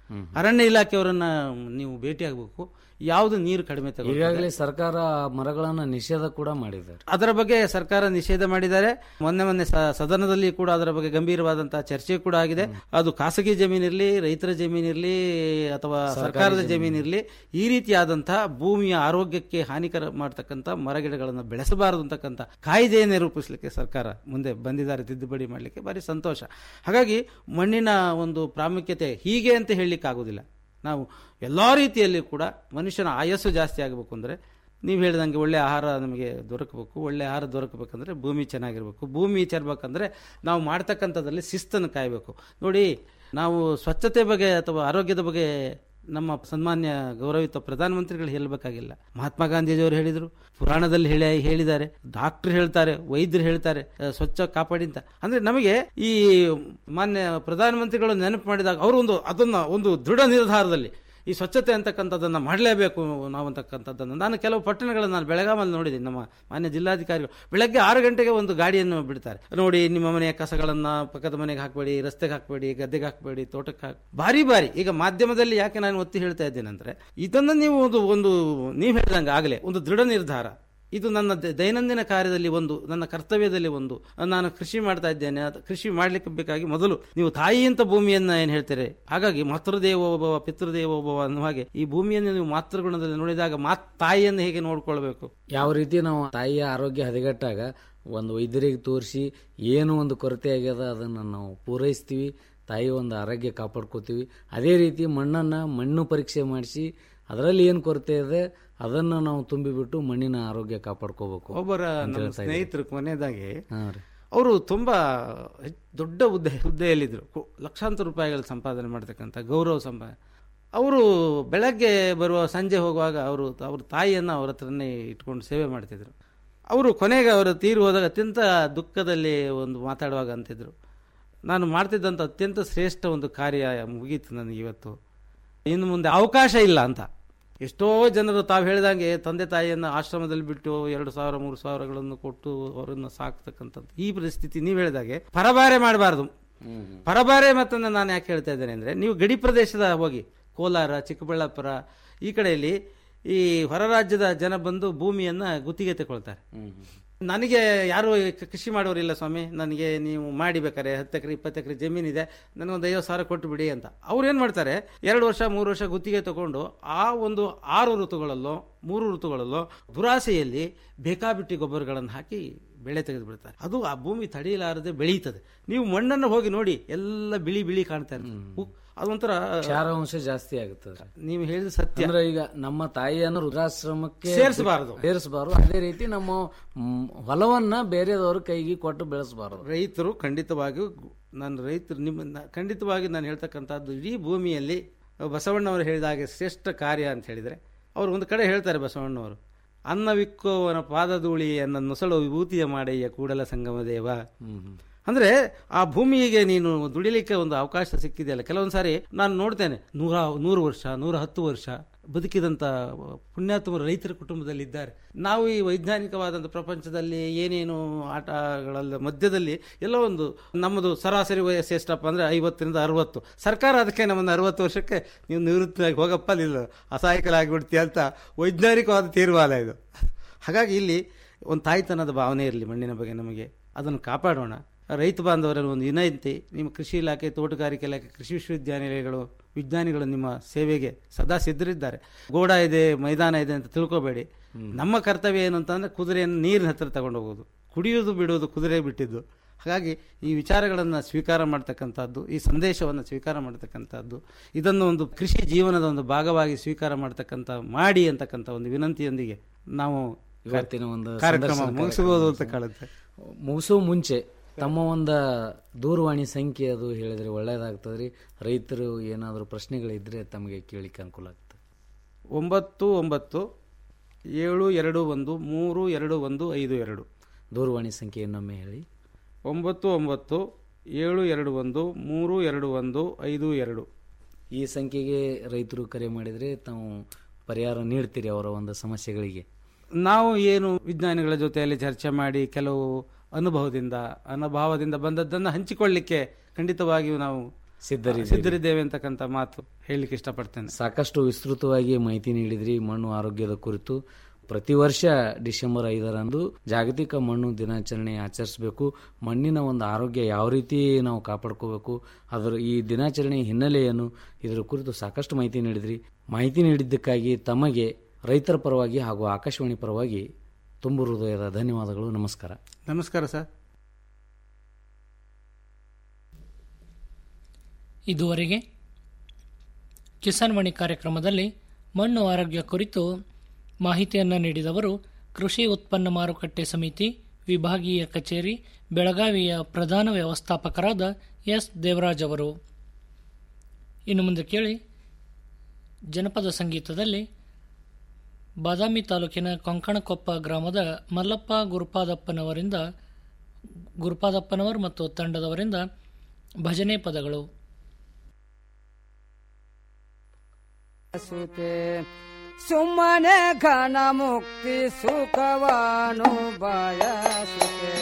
ಅರಣ್ಯ ಇಲಾಖೆಯವರನ್ನ ನೀವು ಭೇಟಿ ಆಗಬೇಕು ಯಾವುದು ನೀರು ಕಡಿಮೆ ತಗೋ ಈಗಾಗಲೇ ಸರ್ಕಾರ ಮರಗಳನ್ನ ನಿಷೇಧ ಕೂಡ ಮಾಡಿದ್ದಾರೆ ಅದರ ಬಗ್ಗೆ ಸರ್ಕಾರ ನಿಷೇಧ ಮಾಡಿದ್ದಾರೆ ಮೊನ್ನೆ ಮೊನ್ನೆ ಸ- ಸದನದಲ್ಲಿ ಕೂಡ ಅದರ ಬಗ್ಗೆ ಗಂಭೀರವಾದಂತಹ ಚರ್ಚೆ ಕೂಡ ಆಗಿದೆ ಅದು ಖಾಸಗಿ ಜಮೀನಿರಲಿ ರೈತರ ಜಮೀನಿರಲಿ ಅಥವಾ ಸರ್ಕಾರದ ಜಮೀನಿರಲಿ ಈ ರೀತಿಯಾದಂತಹ ಭೂಮಿಯ ಆರೋಗ್ಯಕ್ಕೆ ಹಾನಿಕರ ಮಾಡತಕ್ಕಂಥ ಮರಗಿಡಗಳನ್ನು ಬೆಳೆಸಬಾರದು ಅಂತಕ್ಕಂಥ ಕಾಯ್ದೆಯನ್ನೇ ರೂಪಿಸಲಿಕ್ಕೆ ಸರ್ಕಾರ ಮುಂದೆ ಬಂದಿದ್ದಾರೆ ತಿದ್ದುಪಡಿ ಮಾಡಲಿಕ್ಕೆ ಭಾರಿ ಸಂತೋಷ ಹಾಗಾಗಿ ಮಣ್ಣಿನ ಒಂದು ಪ್ರಾಮುಖ್ಯತೆ ಹೀಗೆ ಅಂತ ಹೇಳಲಿಕ್ಕೆ ಆಗೋದಿಲ್ಲ ನಾವು ಎಲ್ಲ ರೀತಿಯಲ್ಲಿ ಕೂಡ ಮನುಷ್ಯನ ಆಯಸ್ಸು ಜಾಸ್ತಿ ಆಗಬೇಕು ಅಂದರೆ ನೀವು ಹೇಳಿದಂಗೆ ಒಳ್ಳೆ ಆಹಾರ ನಮಗೆ ದೊರಕಬೇಕು ಒಳ್ಳೆ ಆಹಾರ ದೊರಕಬೇಕಂದ್ರೆ ಭೂಮಿ ಚೆನ್ನಾಗಿರಬೇಕು ಭೂಮಿ ಚೆರ್ಬೇಕಂದ್ರೆ ನಾವು ಮಾಡ್ತಕ್ಕಂಥದ್ರಲ್ಲಿ ಶಿಸ್ತನ್ನು ಕಾಯಬೇಕು ನೋಡಿ ನಾವು ಸ್ವಚ್ಛತೆ ಬಗ್ಗೆ ಅಥವಾ ಆರೋಗ್ಯದ ಬಗ್ಗೆ ನಮ್ಮ ಸನ್ಮಾನ್ಯ ಗೌರವಿತ ಪ್ರಧಾನಮಂತ್ರಿಗಳು ಹೇಳಬೇಕಾಗಿಲ್ಲ ಮಹಾತ್ಮ ಗಾಂಧೀಜಿಯವರು ಹೇಳಿದರು ಪುರಾಣದಲ್ಲಿ ಹೇಳಿ ಹೇಳಿದ್ದಾರೆ ಡಾಕ್ಟರ್ ಹೇಳ್ತಾರೆ ವೈದ್ಯರು ಹೇಳ್ತಾರೆ ಅಹ್, ಸ್ವಚ್ಛ ಕಾಪಾಡಿ ಅಂತ ಅಂದ್ರೆ ನಮಗೆ ಈ ಮಾನ್ಯ ಪ್ರಧಾನಮಂತ್ರಿಗಳು ನೆನಪು ಮಾಡಿದಾಗ ಅವರು ಒಂದು ಅದನ್ನ ಒಂದು ದೃಢ ನಿರ್ಧಾರದಲ್ಲಿ ಈ ಸ್ವಚ್ಛತೆ ಅಂತಕ್ಕಂಥದ್ದನ್ನ ಮಾಡಲೇಬೇಕು ನಾವು ಅಂತಕ್ಕಂಥದ್ದನ್ನು ನಾನು ಕೆಲವು ಪಟ್ಟಣಗಳನ್ನು ನಾನು ಬೆಳಗಾಮಲ್ಲಿ ನೋಡಿದ್ದೀನಿ ನಮ್ಮ ಮಾನ್ಯ ಜಿಲ್ಲಾಧಿಕಾರಿಗಳು ಬೆಳಗ್ಗೆ ಆರು ಗಂಟೆಗೆ ಒಂದು ಗಾಡಿಯನ್ನು ಬಿಡ್ತಾರೆ ನೋಡಿ ನಿಮ್ಮ ಮನೆಯ ಕಸಗಳನ್ನ ಪಕ್ಕದ ಮನೆಗೆ ಹಾಕಬೇಡಿ ರಸ್ತೆಗೆ ಹಾಕಬೇಡಿ ಗದ್ದೆಗೆ ಹಾಕಬೇಡಿ ತೋಟಕ್ಕೆ ಹಾಕಿ ಭಾರಿ ಭಾರಿ ಈಗ ಮಾಧ್ಯಮದಲ್ಲಿ ಯಾಕೆ ನಾನು ಒತ್ತಿ ಹೇಳ್ತಾ ಇದ್ದೇನೆ ಅಂದ್ರೆ ಇದನ್ನ ನೀವು ಒಂದು ಒಂದು ನೀವು ಹೇಳಿದಂಗೆ ಆಗಲೇ ಒಂದು ದೃಢ ನಿರ್ಧಾರ ಇದು ನನ್ನ ದ- ದೈನಂದಿನ ಕಾರ್ಯದಲ್ಲಿ ಒಂದು ನನ್ನ ಕರ್ತವ್ಯದಲ್ಲಿ ಒಂದು ನಾನು ಕೃಷಿ ಮಾಡ್ತಾ ಇದ್ದೇನೆ ಅದು ಕೃಷಿ ಮಾಡ್ಲಿಕ್ಕೆ ಬೇಕಾಗಿ ಮೊದಲು ನೀವು ತಾಯಿ ಅಂತ ಭೂಮಿಯನ್ನ ಏನ್ ಹೇಳ್ತಾರೆ ಹಾಗಾಗಿ ಮಾತೃದೇವೋಭವ ಪಿತೃದೇವೋಭವ ಅನ್ನುವ ಹಾಗೆ ಈ ಭೂಮಿಯನ್ನು ನೀವು ಮಾತೃಗುಣದಲ್ಲಿ ನೋಡಿದಾಗ ಮಾತ್ ತಾಯಿಯನ್ನು ಹೇಗೆ ನೋಡ್ಕೊಳ್ಬೇಕು ಯಾವ ರೀತಿ ನಾವು ತಾಯಿಯ ಆರೋಗ್ಯ ಹದಗೆಟ್ಟಾಗ ಒಂದು ವೈದ್ಯರಿಗೆ ತೋರಿಸಿ ಏನು ಒಂದು ಕೊರತೆ ಆಗ್ಯದ ಅದನ್ನು ನಾವು ಪೂರೈಸ್ತೀವಿ ತಾಯಿ ಒಂದು ಆರೋಗ್ಯ ಕಾಪಾಡ್ಕೋತೀವಿ ಅದೇ ರೀತಿ ಮಣ್ಣನ್ನು ಮಣ್ಣು ಪರೀಕ್ಷೆ ಮಾಡಿಸಿ ಅದರಲ್ಲಿ ಏನು ಕೊರತೆ ಇದೆ ಅದನ್ನು ನಾವು ತುಂಬಿಬಿಟ್ಟು ಮಣ್ಣಿನ ಆರೋಗ್ಯ ಕಾಪಾಡ್ಕೋಬೇಕು ಒಬ್ಬರ ನಮ್ಮ ಸ್ನೇಹಿತರು ಕೊನೆಯದಾಗಿ ಹಾಂ ರೀ ಅವರು ತುಂಬಾ ಹೆಚ್- ದೊಡ್ಡ ಹುದ್ದೆ ಹುದ್ದೆಯಲ್ಲಿದ್ದರು ಕು- ಲಕ್ಷಾಂತರ ರೂಪಾಯಿಗಳು ಸಂಪಾದನೆ ಮಾಡ್ತಕ್ಕಂಥ ಗೌರವ ಸಂಪಾದನೆ ಅವರು ಬೆಳಗ್ಗೆ ಬರುವ ಸಂಜೆ ಹೋಗುವಾಗ ಅವರು ಅವ್ರ ತಾಯಿಯನ್ನು ಅವ್ರ ಹತ್ರನೇ ಇಟ್ಕೊಂಡು ಸೇವೆ ಮಾಡ್ತಿದ್ರು ಅವರು ಕೊನೆಗೆ ಅವರು ತೀರಿ ಹೋದಾಗ ಅತ್ಯಂತ ದುಃಖದಲ್ಲಿ ಒಂದು ಮಾತಾಡುವಾಗ ಅಂತಿದ್ರು ನಾನು ಮಾಡ್ತಿದ್ದಂಥ ಅತ್ಯಂತ ಶ್ರೇಷ್ಠ ಒಂದು ಕಾರ್ಯ ಮುಗೀತು ನನಗೆ ಇವತ್ತು ಇನ್ನು ಮುಂದೆ ಅವಕಾಶ ಇಲ್ಲ ಅಂತ ಎಷ್ಟೋ ಜನರು ತಾವು ಹೇಳಿದಂಗೆ ತಂದೆ ತಾಯಿಯನ್ನು ಆಶ್ರಮದಲ್ಲಿ ಬಿಟ್ಟು ಎರಡು ಸಾವಿರ ಮೂರು ಸಾವಿರಗಳನ್ನು ಕೊಟ್ಟು ಅವರನ್ನು ಸಾಕ್ತಕ್ಕಂಥದ್ದು ಈ ಪರಿಸ್ಥಿತಿ ನೀವು ಹೇಳಿದಾಗೆ ಪರಬಾರೆ ಮಾಡಬಾರ್ದು ಪರಬಾರೆ ಮತ್ತೊಂದು ನಾನು ಯಾಕೆ ಹೇಳ್ತಾ ಇದ್ದೇನೆ ಅಂದ್ರೆ ನೀವು ಗಡಿ ಪ್ರದೇಶದ ಹೋಗಿ ಕೋಲಾರ ಚಿಕ್ಕಬಳ್ಳಾಪುರ ಈ ಕಡೆಯಲ್ಲಿ ಈ ಹೊರ ರಾಜ್ಯದ ಜನ ಬಂದು ಭೂಮಿಯನ್ನ ಗುತ್ತಿಗೆ ತಗೊಳ್ತಾರೆ ನನಗೆ ಯಾರು ಕ- ಕೃಷಿ ಮಾಡೋರಿಲ್ಲ ಸ್ವಾಮಿ ನನಗೆ ನೀವು ಮಾಡಿ ಬೇಕಾರೆ ಹತ್ತು ಎಕರೆ ಇಪ್ಪತ್ತು ಎಕರೆ ಜಮೀನಿದೆ ನನಗೊಂದು ಐವತ್ತು ಸಾವಿರ ಕೊಟ್ಟು ಬಿಡಿ ಅಂತ ಅವ್ರು ಏನು ಮಾಡ್ತಾರೆ ಎರಡು ವರ್ಷ ಮೂರು ವರ್ಷ ಗುತ್ತಿಗೆ ತಗೊಂಡು ಆ ಒಂದು ಆರು ಋತುಗಳಲ್ಲೋ ಮೂರು ಋತುಗಳಲ್ಲೋ ದುರಾಸೆಯಲ್ಲಿ ಬೇಕಾಬಿಟ್ಟಿ ಗೊಬ್ಬರಗಳನ್ನು ಹಾಕಿ ಬೆಳೆ ತೆಗೆದು ಬಿಡ್ತಾರೆ ಅದು ಆ ಭೂಮಿ ತಡೆಯಲಾರದೆ ಬೆಳೀತದೆ ನೀವು ಮಣ್ಣನ್ನು ಹೋಗಿ ನೋಡಿ ಎಲ್ಲ ಬಿಳಿ ಬಿಳಿ ಕಾಣ್ತಾ ಇರ್ತದೆ ಉ- ಅದೊಂಥರ ಕ್ಷಾರಾಂಶ ಜಾಸ್ತಿ ಆಗುತ್ತದೆ ನೀವು ಹೇಳಿದ ಸತ್ಯ ಅಂದ್ರೆ ಈಗ ನಮ್ಮ ತಾಯಿಯನ್ನು ವೃದ್ಧಾಶ್ರಮಕ್ಕೆ ಸೇರಿಸಬಾರದು ಸೇರಿಸಬಾರದು ಅದೇ ರೀತಿ ನಮ್ಮ ಮ್, ಹೊಲವನ್ನ ಬೇರೆದವ್ರ ಕೈಗೆ ಕೊಟ್ಟು ಬೆಳೆಸಬಾರದು ರೈತರು ಖಂಡಿತವಾಗಿಯೂ ಗು- ನಾನು ರೈತರು ನಿಮ್ಮ ನ- ಖಂಡಿತವಾಗಿ ನಾನು ಹೇಳ್ತಕ್ಕಂಥದ್ದು ಇಡೀ ಭೂಮಿಯಲ್ಲಿ ಬಸವಣ್ಣವರು ಹೇಳಿದ ಹಾಗೆ ಶ್ರೇಷ್ಠ ಕಾರ್ಯ ಅಂತ ಹೇಳಿದರೆ ಅವರು ಒಂದು ಕಡೆ ಹೇಳ್ತಾರೆ ಬಸವಣ್ಣವರು ಅನ್ನವಿಕ್ಕುವವನ ಪಾದಧೂಳಿ ಅನ್ನ ನೊಸಳು ವಿಭೂತಿಯ ಮಾಡಯ್ಯ ಕೂಡಲ ಸಂಗಮ ದೇವ ಅಂದ್ರೆ ಆ ಭೂಮಿಗೆ ನೀನು ದುಡಿಲಿಕ್ಕೆ ಒಂದು ಅವಕಾಶ ಸಿಕ್ಕಿದೆಯಲ್ಲ ಕೆಲವೊಂದು ಸಾರಿ ನಾನು ನೋಡ್ತೇನೆ ನೂರ ನೂರು ವರ್ಷ ನೂರ ಹತ್ತು ವರ್ಷ ಬದುಕಿದಂತ ಪುಣ್ಯಾತ್ಮ ರೈತರ ಕುಟುಂಬದಲ್ಲಿ ಇದ್ದಾರೆ ನಾವು ಈ ವೈಜ್ಞಾನಿಕವಾದಂಥ ಪ್ರಪಂಚದಲ್ಲಿ ಏನೇನು ಆಟಗಳ ಮಧ್ಯದಲ್ಲಿ ಎಲ್ಲ ಒಂದು ನಮ್ಮದು ಸರಾಸರಿ ವಯಸ್ಸು ಎಷ್ಟಪ್ಪ ಅಂದ್ರೆ ಐವತ್ತರಿಂದ ಅರವತ್ತು ಸರ್ಕಾರ ಅದಕ್ಕೆ ನಮ್ಮನ್ನು ಅರವತ್ತು ವರ್ಷಕ್ಕೆ ನೀವು ನಿವೃತ್ತಿಯಾಗಿ ಹೋಗಪ್ಪ ಇಲ್ಲ ಅಸಹಾಯಕರಾಗಿಬಿಡ್ತೀಯ ಅಂತ ವೈಜ್ಞಾನಿಕವಾದ ತೀರ್ಮಾನ ಇದು ಹಾಗಾಗಿ ಇಲ್ಲಿ ಒಂದು ತಾಯ್ತನದ ಭಾವನೆ ಇರಲಿ ಮಣ್ಣಿನ ಬಗ್ಗೆ ನಮಗೆ ಅದನ್ನು ಕಾಪಾಡೋಣ ರೈತ ಬಾಂಧವರಲ್ಲಿ ಒಂದು ವಿನಂತಿ ನಿಮ್ಮ ಕೃಷಿ ಇಲಾಖೆ ತೋಟಗಾರಿಕೆ ಇಲಾಖೆ ಕೃಷಿ ವಿಶ್ವವಿದ್ಯಾನಿಲಯಗಳು ವಿಜ್ಞಾನಿಗಳು ನಿಮ್ಮ ಸೇವೆಗೆ ಸದಾ ಸಿದ್ಧರಿದ್ದಾರೆ ಗೋಡ ಇದೆ ಮೈದಾನ ಇದೆ ಅಂತ ತಿಳ್ಕೊಬೇಡಿ ನಮ್ಮ ಕರ್ತವ್ಯ ಏನು ಅಂತಂದ್ರೆ ಕುದುರೆಯನ್ನು ನೀರಿನ ಹತ್ರ ತಗೊಂಡು ಹೋಗೋದು ಕುಡಿಯೋದು ಬಿಡೋದು ಕುದುರೆ ಬಿಟ್ಟಿದ್ದು ಹಾಗಾಗಿ ಈ ವಿಚಾರಗಳನ್ನು ಸ್ವೀಕಾರ ಮಾಡ್ತಕ್ಕಂಥದ್ದು ಈ ಸಂದೇಶವನ್ನು ಸ್ವೀಕಾರ ಮಾಡ್ತಕ್ಕಂಥದ್ದು ಇದನ್ನು ಒಂದು ಕೃಷಿ ಜೀವನದ ಒಂದು ಭಾಗವಾಗಿ ಸ್ವೀಕಾರ ಮಾಡ್ತಕ್ಕಂಥ ಮಾಡಿ ಅಂತಕ್ಕಂಥ ಒಂದು ವಿನಂತಿಯೊಂದಿಗೆ ನಾವು ಇವತ್ತಿನ ಒಂದು ಕಾರ್ಯಕ್ರಮ ಸಂದರ್ಶನ ಮುಗಿಸಬಹುದು ಅಂತ ಕಾಣುತ್ತೆ ಮುಗಿಸೋ ಮುಂಚೆ ತಮ್ಮ ಒಂದು ದೂರವಾಣಿ ಸಂಖ್ಯೆ ಅದು ಹೇಳಿದ್ರೆ ಒಳ್ಳೇದಾಗ್ತದ್ರಿ ರೈತರು ಏನಾದರೂ ಪ್ರಶ್ನೆಗಳಿದ್ರೆ ತಮಗೆ ಕೇಳಿಕ್ಕೆ ಅನುಕೂಲ ಆಗ್ತದೆ ಒಂಬತ್ತು ಒಂಬತ್ತು ಏಳು ಎರಡು ಒಂದು ಮೂರು ಎರಡು ಒಂದು ಐದು ಎರಡು ದೂರವಾಣಿ ಸಂಖ್ಯೆ ಇನ್ನೊಮ್ಮೆ ಹೇಳಿ ಒಂಬತ್ತು ಒಂಬತ್ತು ಏಳು ಎರಡು ಒಂದು ಮೂರು ಎರಡು ಒಂದು ಐದು ಎರಡು ಈ ಸಂಖ್ಯೆಗೆ ರೈತರು ಕರೆ ಮಾಡಿದರೆ ತಾವು ಪರಿಹಾರ ನೀಡ್ತೀರಿ ಅವರ ಒಂದು ಸಮಸ್ಯೆಗಳಿಗೆ ನಾವು ಏನು ವಿಜ್ಞಾನಿಗಳ ಜೊತೆಯಲ್ಲಿ ಚರ್ಚೆ ಮಾಡಿ ಕೆಲವು ಅನುಭವದಿಂದ ಅನುಭವದಿಂದ ಬಂದದ್ದನ್ನು ಹಂಚಿಕೊಳ್ಳಿಕ್ಕೆ ಖಂಡಿತವಾಗಿಯೂ ನಾವು ಸಿದ್ಧರಿ ಸಿದ್ಧರಿದ್ದೇವೆ ಅಂತಕ್ಕಂಥ ಮಾತು ಹೇಳಲಿಕ್ಕೆ ಇಷ್ಟಪಡ್ತೇನೆ ಸಾಕಷ್ಟು ವಿಸ್ತೃತವಾಗಿ ಮಾಹಿತಿ ನೀಡಿದ್ರಿ ಮಣ್ಣು ಆರೋಗ್ಯದ ಕುರಿತು ಪ್ರತಿ ವರ್ಷ ಡಿಸೆಂಬರ್ ಐದರಂದು ಜಾಗತಿಕ ಮಣ್ಣು ದಿನಾಚರಣೆ ಆಚರಿಸಬೇಕು ಮಣ್ಣಿನ ಒಂದು ಆರೋಗ್ಯ ಯಾವ ರೀತಿ ನಾವು ಕಾಪಾಡ್ಕೋಬೇಕು ಅದರ ಈ ದಿನಾಚರಣೆ ಹಿನ್ನೆಲೆ ಏನು ಇದರ ಕುರಿತು ಸಾಕಷ್ಟು ಮಾಹಿತಿ ನೀಡಿದ್ರಿ ಮಾಹಿತಿ ನೀಡಿದ್ದಕ್ಕಾಗಿ ತಮಗೆ ರೈತರ ಪರವಾಗಿ ಹಾಗೂ ಆಕಾಶವಾಣಿ ಪರವಾಗಿ ತುಂಬು ಹೃದಯದ ಧನ್ಯವಾದಗಳು ನಮಸ್ಕಾರ ನಮಸ್ಕಾರ ಸರ್ ಇದುವರೆಗೆ ಕಿಸಾನ್ ವಾಣಿ ಕಾರ್ಯಕ್ರಮದಲ್ಲಿ ಮಣ್ಣು ಆರೋಗ್ಯ ಕುರಿತು ಮಾಹಿತಿಯನ್ನು ನೀಡಿದವರು ಕೃಷಿ ಉತ್ಪನ್ನ ಮಾರುಕಟ್ಟೆ ಸಮಿತಿ ವಿಭಾಗೀಯ ಕಚೇರಿ ಬೆಳಗಾವಿಯ ಪ್ರಧಾನ ವ್ಯವಸ್ಥಾಪಕರಾದ ಎಸ್ ದೇವರಾಜ್ ಅವರು ಇನ್ನು ಮುಂದೆ ಕೇಳಿ ಜನಪದ ಸಂಗೀತದಲ್ಲಿ ಬಾದಾಮಿ ತಾಲೂಕಿನ ಕೊಂಕಣಕೊಪ್ಪ ಗ್ರಾಮದ ಮಲ್ಲಪ್ಪ ಗುರುಪಾದಪ್ಪನವರಿಂದ ಗುರುಪಾದಪ್ಪನವರು ಮತ್ತು ತಂಡದವರಿಂದ ಭಜನೆ ಪದಗಳು ಸುತೆ ಸುಮ್ಮನೆ ಘನ ಮುಕ್ತಿ ಸುಖವಾನು ಬಯಸುತ್ತೆ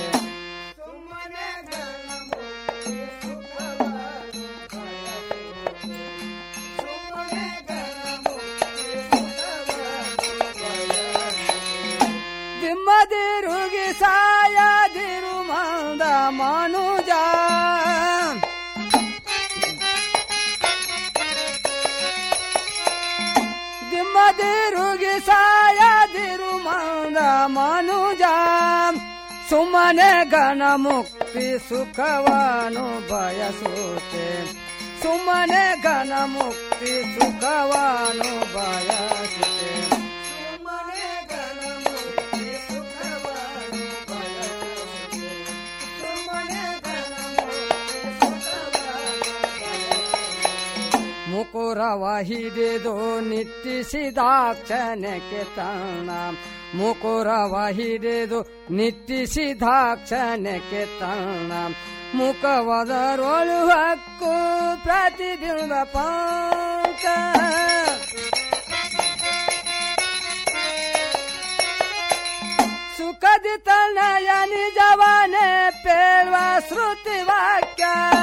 ದಿಮ್ಮದಿರುಗಿ ಸಾಯದಿರು ಮಂದ ಮನುಜ ದಿಮ್ಮದಿರುಗಿ ಸಾಯದಿರು ಮಂದ ಮನುಜ ಸುಮ್ಮನೆ ಘನ ಮುಕ್ತಿ ಸುಖವಾನು ಬಯಸುತ್ತೆ ಸುಮ್ಮನೆ ಘನ ಮುಕ್ತಿ ಸುಖವಾನು ಬಯಸುತ್ತೆ ಸುಮ್ಮನೆ ಘನ ಮುಕ್ತಿ ಸುಖವಾನು ಬಯಸುತ್ತೆ ಸುಮ್ಮನೆ ಘನ ಮುಕ್ತಿ ಸುಖವಾನು ಮುಕುರವ ಹಿಡಿದು ನಿಟ್ಟಿಸಿದಾಕ್ಷಣಕ್ಕೆ ತಾಣ ಮುಕುರವ ಹಿಡಿದು ನಿಟ್ಟಿಸಿದಾಕ್ಷಣಕ್ಕೆ ತಾಣ ಮುಖವದರೊಳು ಹಕ್ಕು ಪ್ರತಿಬಿಂಬ ಪಾಂಕ ಸುಖದಿ ತನಯ ನಿಜವನೇ ಪೇಳುವ ಶ್ರುತಿ ವಾಕ್ಯ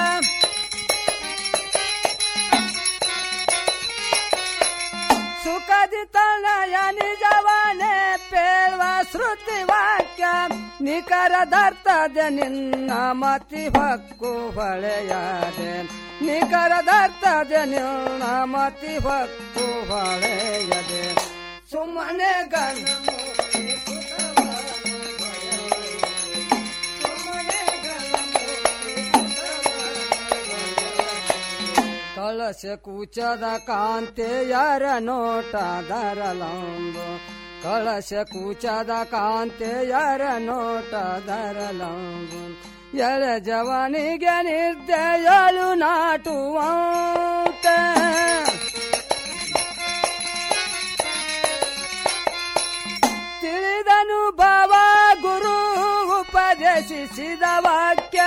ಸುಖದಿ ತನಯ ನಿಜವನೇ ಪೇಳುವ ಶ್ರುತಿ ವಾಕ್ಯ ನಿಖರದರ್ಥದ ನಿನ್ನ ಮತಿ ಹಕ್ಕು ಹೊಳೆಯಾದೆ ನಿಖರದರ್ಥದ ನಿನ್ನ ಮತಿ ಹಕ್ಕು ಹೊಳೆಯದೆ ಸುಮ್ಮನೆ ಗಣ ಕಳಶ ಕೂಚದ ಕಾಂತೆಯರ ನೋಟದರಲಂಬು ಕಳಶ ಕೂಚದ ಕಾಂತೆಯರ ನೋಟದರಲಂಬು ಎಳೆ ಜವನಿಗೆ ನಿರ್ದಯಲು ನಾಟುವಂತ ತಿಳಿದನು ಭವ ಗುರು ಉಪದೇಶಿಸಿದ ವಾಕ್ಯ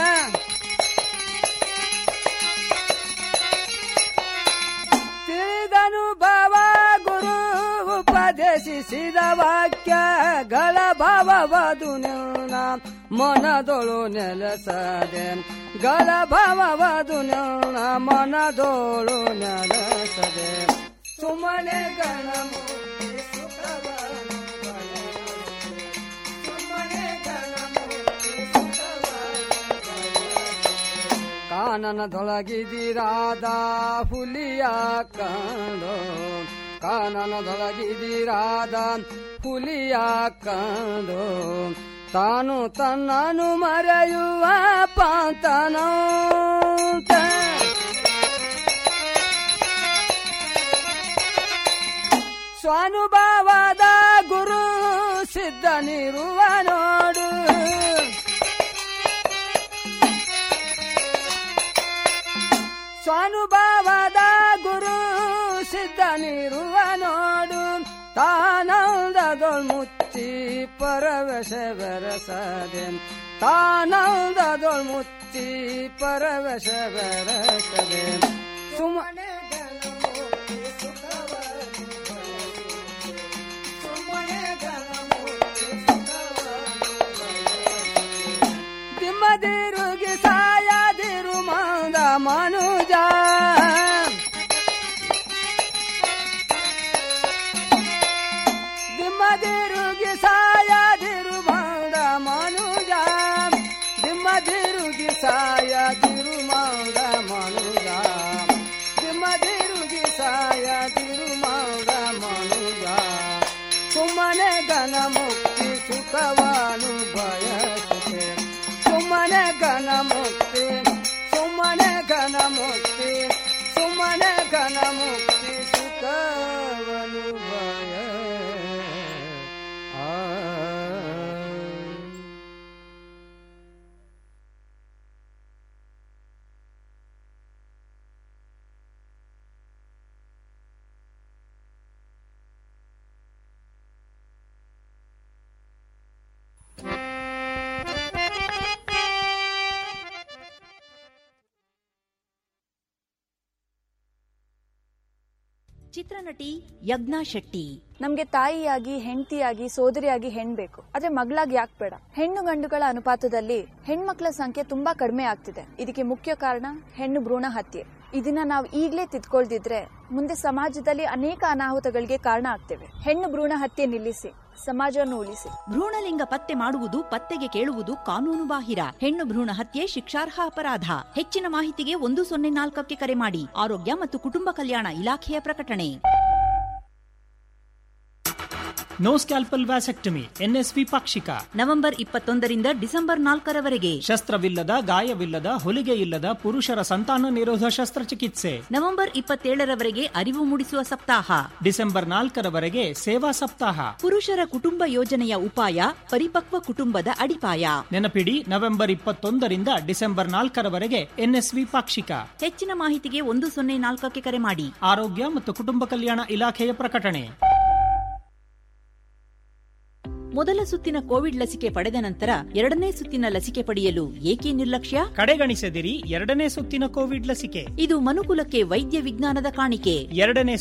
ತಿಳಿದನು ಭವ ಗುರು ಉಪದೇಶಿಸಿದ ವಾಕ್ಯಗಳ ಭಾವವದು ನ್ಯೂನ ಮನದೊಳು ನೆಲೆಸದೆ ಗಳ ಭಾವವದು ನ್ಯೂನ ಮನದೊಳು ನೆಲೆಸದೆ ಸುಮ್ಮನೆ ಗಣ ಕಾನನದೊಳಗಿದಿರಾದ ಹುಲಿಯ ಕಂಡು ಕಾನನದೊಳಗಿದಿರಾದ ಹುಲಿಯ ಕಂಡು ತಾನು ತನ್ನನು ಮರೆಯುವ ಪಾಂತನ ಸ್ವಾನುಭಾವದ ಗುರು ಸಿದ್ಧನಿರುವ ನೋಡು ಸ್ವಾನುಭಾವದ ಗುರು ಸಿದ್ಧನಿರುವ ನೋಡು ತಾನಂದದೊಳ್ ಮುಚ್ಚಿ ಪರವಶ ಬೆರಸದೆ ತಾನಂದದೊಳ್ ಮುಚ್ಚಿ ಪರವಶ ಬೆರಸದೆ ಸುಮ್ಮನೆ ದಿಮ್ಮದಿರುಗಿ ಸಾಯದಿರು ಮಂದ ಮನ ಮನುಜ ದಿಮ್ಮದಿರುಗಿ ಸಾಯದಿರು ಬಂದ ಮನುಜ ದಿಮ್ಮದಿರುಗಿ ಸಾಯದಿರು ಮಂದ ಮನುಜ ದಿಮ್ಮದಿರುಗಿ ಸಾಯದಿರು ಮಂದ ಮನುಜ ಸುಮ್ಮನೆ ಘನ ಮುಕ್ತಿ ಸುಖವಾನು ಬಯಸುತ್ತೆ ಸುಮ್ಮನೆ ಘನ ಮುಕ್ತಿ ಸುಮ್ಮನೆ ಘನ ಮುಕ್ತಿ ಸುಮ್ಮನೆ ಘನ ಮುಕ್ತಿ ಸುಖವನು ಭಯ ಆ ಚಿತ್ರನಟಿ ಯಜ್ಞಾ ಶೆಟ್ಟಿ ನಮ್ಗೆ ತಾಯಿಯಾಗಿ ಹೆಂಡತಿಯಾಗಿ ಸೋದರಿಯಾಗಿ ಹೆಣ್ ಬೇಕು ಆದ್ರೆ ಮಗಳಾಗಿ ಯಾಕೆ ಬೇಡ ಹೆಣ್ಣು ಗಂಡುಗಳ ಅನುಪಾತದಲ್ಲಿ ಹೆಣ್ಮಕ್ಳ ಸಂಖ್ಯೆ ತುಂಬಾ ಕಡಿಮೆ ಆಗ್ತಿದೆ ಇದಕ್ಕೆ ಮುಖ್ಯ ಕಾರಣ ಹೆಣ್ಣು ಭ್ರೂಣ ಹತ್ಯೆ ಇದನ್ನ ನಾವು ಈಗ್ಲೇ ತಿದ್ಕೊಳ್ದಿದ್ರೆ ಮುಂದೆ ಸಮಾಜದಲ್ಲಿ ಅನೇಕ ಅನಾಹುತಗಳಿಗೆ ಕಾರಣ ಆಗ್ತೇವೆ ಹೆಣ್ಣು ಭ್ರೂಣ ಹತ್ಯೆ ನಿಲ್ಲಿಸಿ ಸಮಾಜವನ್ನು ಉಳಿಸಿ ಭ್ರೂಣಲಿಂಗ ಪತ್ತೆ ಮಾಡುವುದು ಪತ್ತೆಗೆ ಕೇಳುವುದು ಕಾನೂನು ಬಾಹಿರ ಹೆಣ್ಣು ಭ್ರೂಣ ಹತ್ಯೆ ಶಿಕ್ಷಾರ್ಹ ಅಪರಾಧ ಹೆಚ್ಚಿನ ಮಾಹಿತಿಗೆ ಒಂದು ಸೊನ್ನೆ ನಾಲ್ಕಕ್ಕೆ ಕರೆ ಮಾಡಿ ಆರೋಗ್ಯ ಮತ್ತು ಕುಟುಂಬ ಕಲ್ಯಾಣ ಇಲಾಖೆಯ ಪ್ರಕಟಣೆ ನೋ ಸ್ಕ್ಯಾಲ್ಪಲ್ ವ್ಯಾಸೆಕ್ಟಮಿ ಎನ್ಎಸ್ವಿ ಪಾಕ್ಷಿಕ ನವೆಂಬರ್ ಇಪ್ಪತ್ತೊಂದರಿಂದ ಡಿಸೆಂಬರ್ ನಾಲ್ಕರವರೆಗೆ ಶಸ್ತ್ರವಿಲ್ಲದ ಗಾಯವಿಲ್ಲದ ಹೊಲಿಗೆ ಇಲ್ಲದ ಪುರುಷರ ಸಂತಾನ ನಿರೋಧ ಶಸ್ತ್ರಚಿಕಿತ್ಸೆ ನವೆಂಬರ್ ಇಪ್ಪತ್ತೇಳರವರೆಗೆ ಅರಿವು ಮೂಡಿಸುವ ಸಪ್ತಾಹ ಡಿಸೆಂಬರ್ ನಾಲ್ಕರವರೆಗೆ ಸೇವಾ ಸಪ್ತಾಹ ಪುರುಷರ ಕುಟುಂಬ ಯೋಜನೆಯ ಉಪಾಯ ಪರಿಪಕ್ವ ಕುಟುಂಬದ ಅಡಿಪಾಯ ನೆನಪಿಡಿ ನವೆಂಬರ್ ಇಪ್ಪತ್ತೊಂದರಿಂದ ಡಿಸೆಂಬರ್ ನಾಲ್ಕರವರೆಗೆ ಎನ್ಎಸ್ವಿ ಪಾಕ್ಷಿಕ ಹೆಚ್ಚಿನ ಮಾಹಿತಿಗೆ ಒಂದು ಸೊನ್ನೆ ನಾಲ್ಕಕ್ಕೆ ಕರೆ ಮಾಡಿ ಆರೋಗ್ಯ ಮತ್ತು ಕುಟುಂಬ ಕಲ್ಯಾಣ ಇಲಾಖೆಯ ಪ್ರಕಟಣೆ ಮೊದಲ ಸುತ್ತಿನ ಕೋವಿಡ್ ಲಸಿಕೆ ಪಡೆದ ನಂತರ ಎರಡನೇ ಸುತ್ತಿನ ಲಸಿಕೆ ಪಡೆಯಲು ಏಕೆ ನಿರ್ಲಕ್ಷ್ಯ ಕಡೆಗಣಿಸದಿರಿ ಎರಡನೇ ಸುತ್ತಿನ ಕೋವಿಡ್ ಲಸಿಕೆ ಇದು ಮನುಕುಲಕ್ಕೆ ವೈದ್ಯ ವಿಜ್ಞಾನದ ಕಾಣಿಕೆ ಎರಡನೇ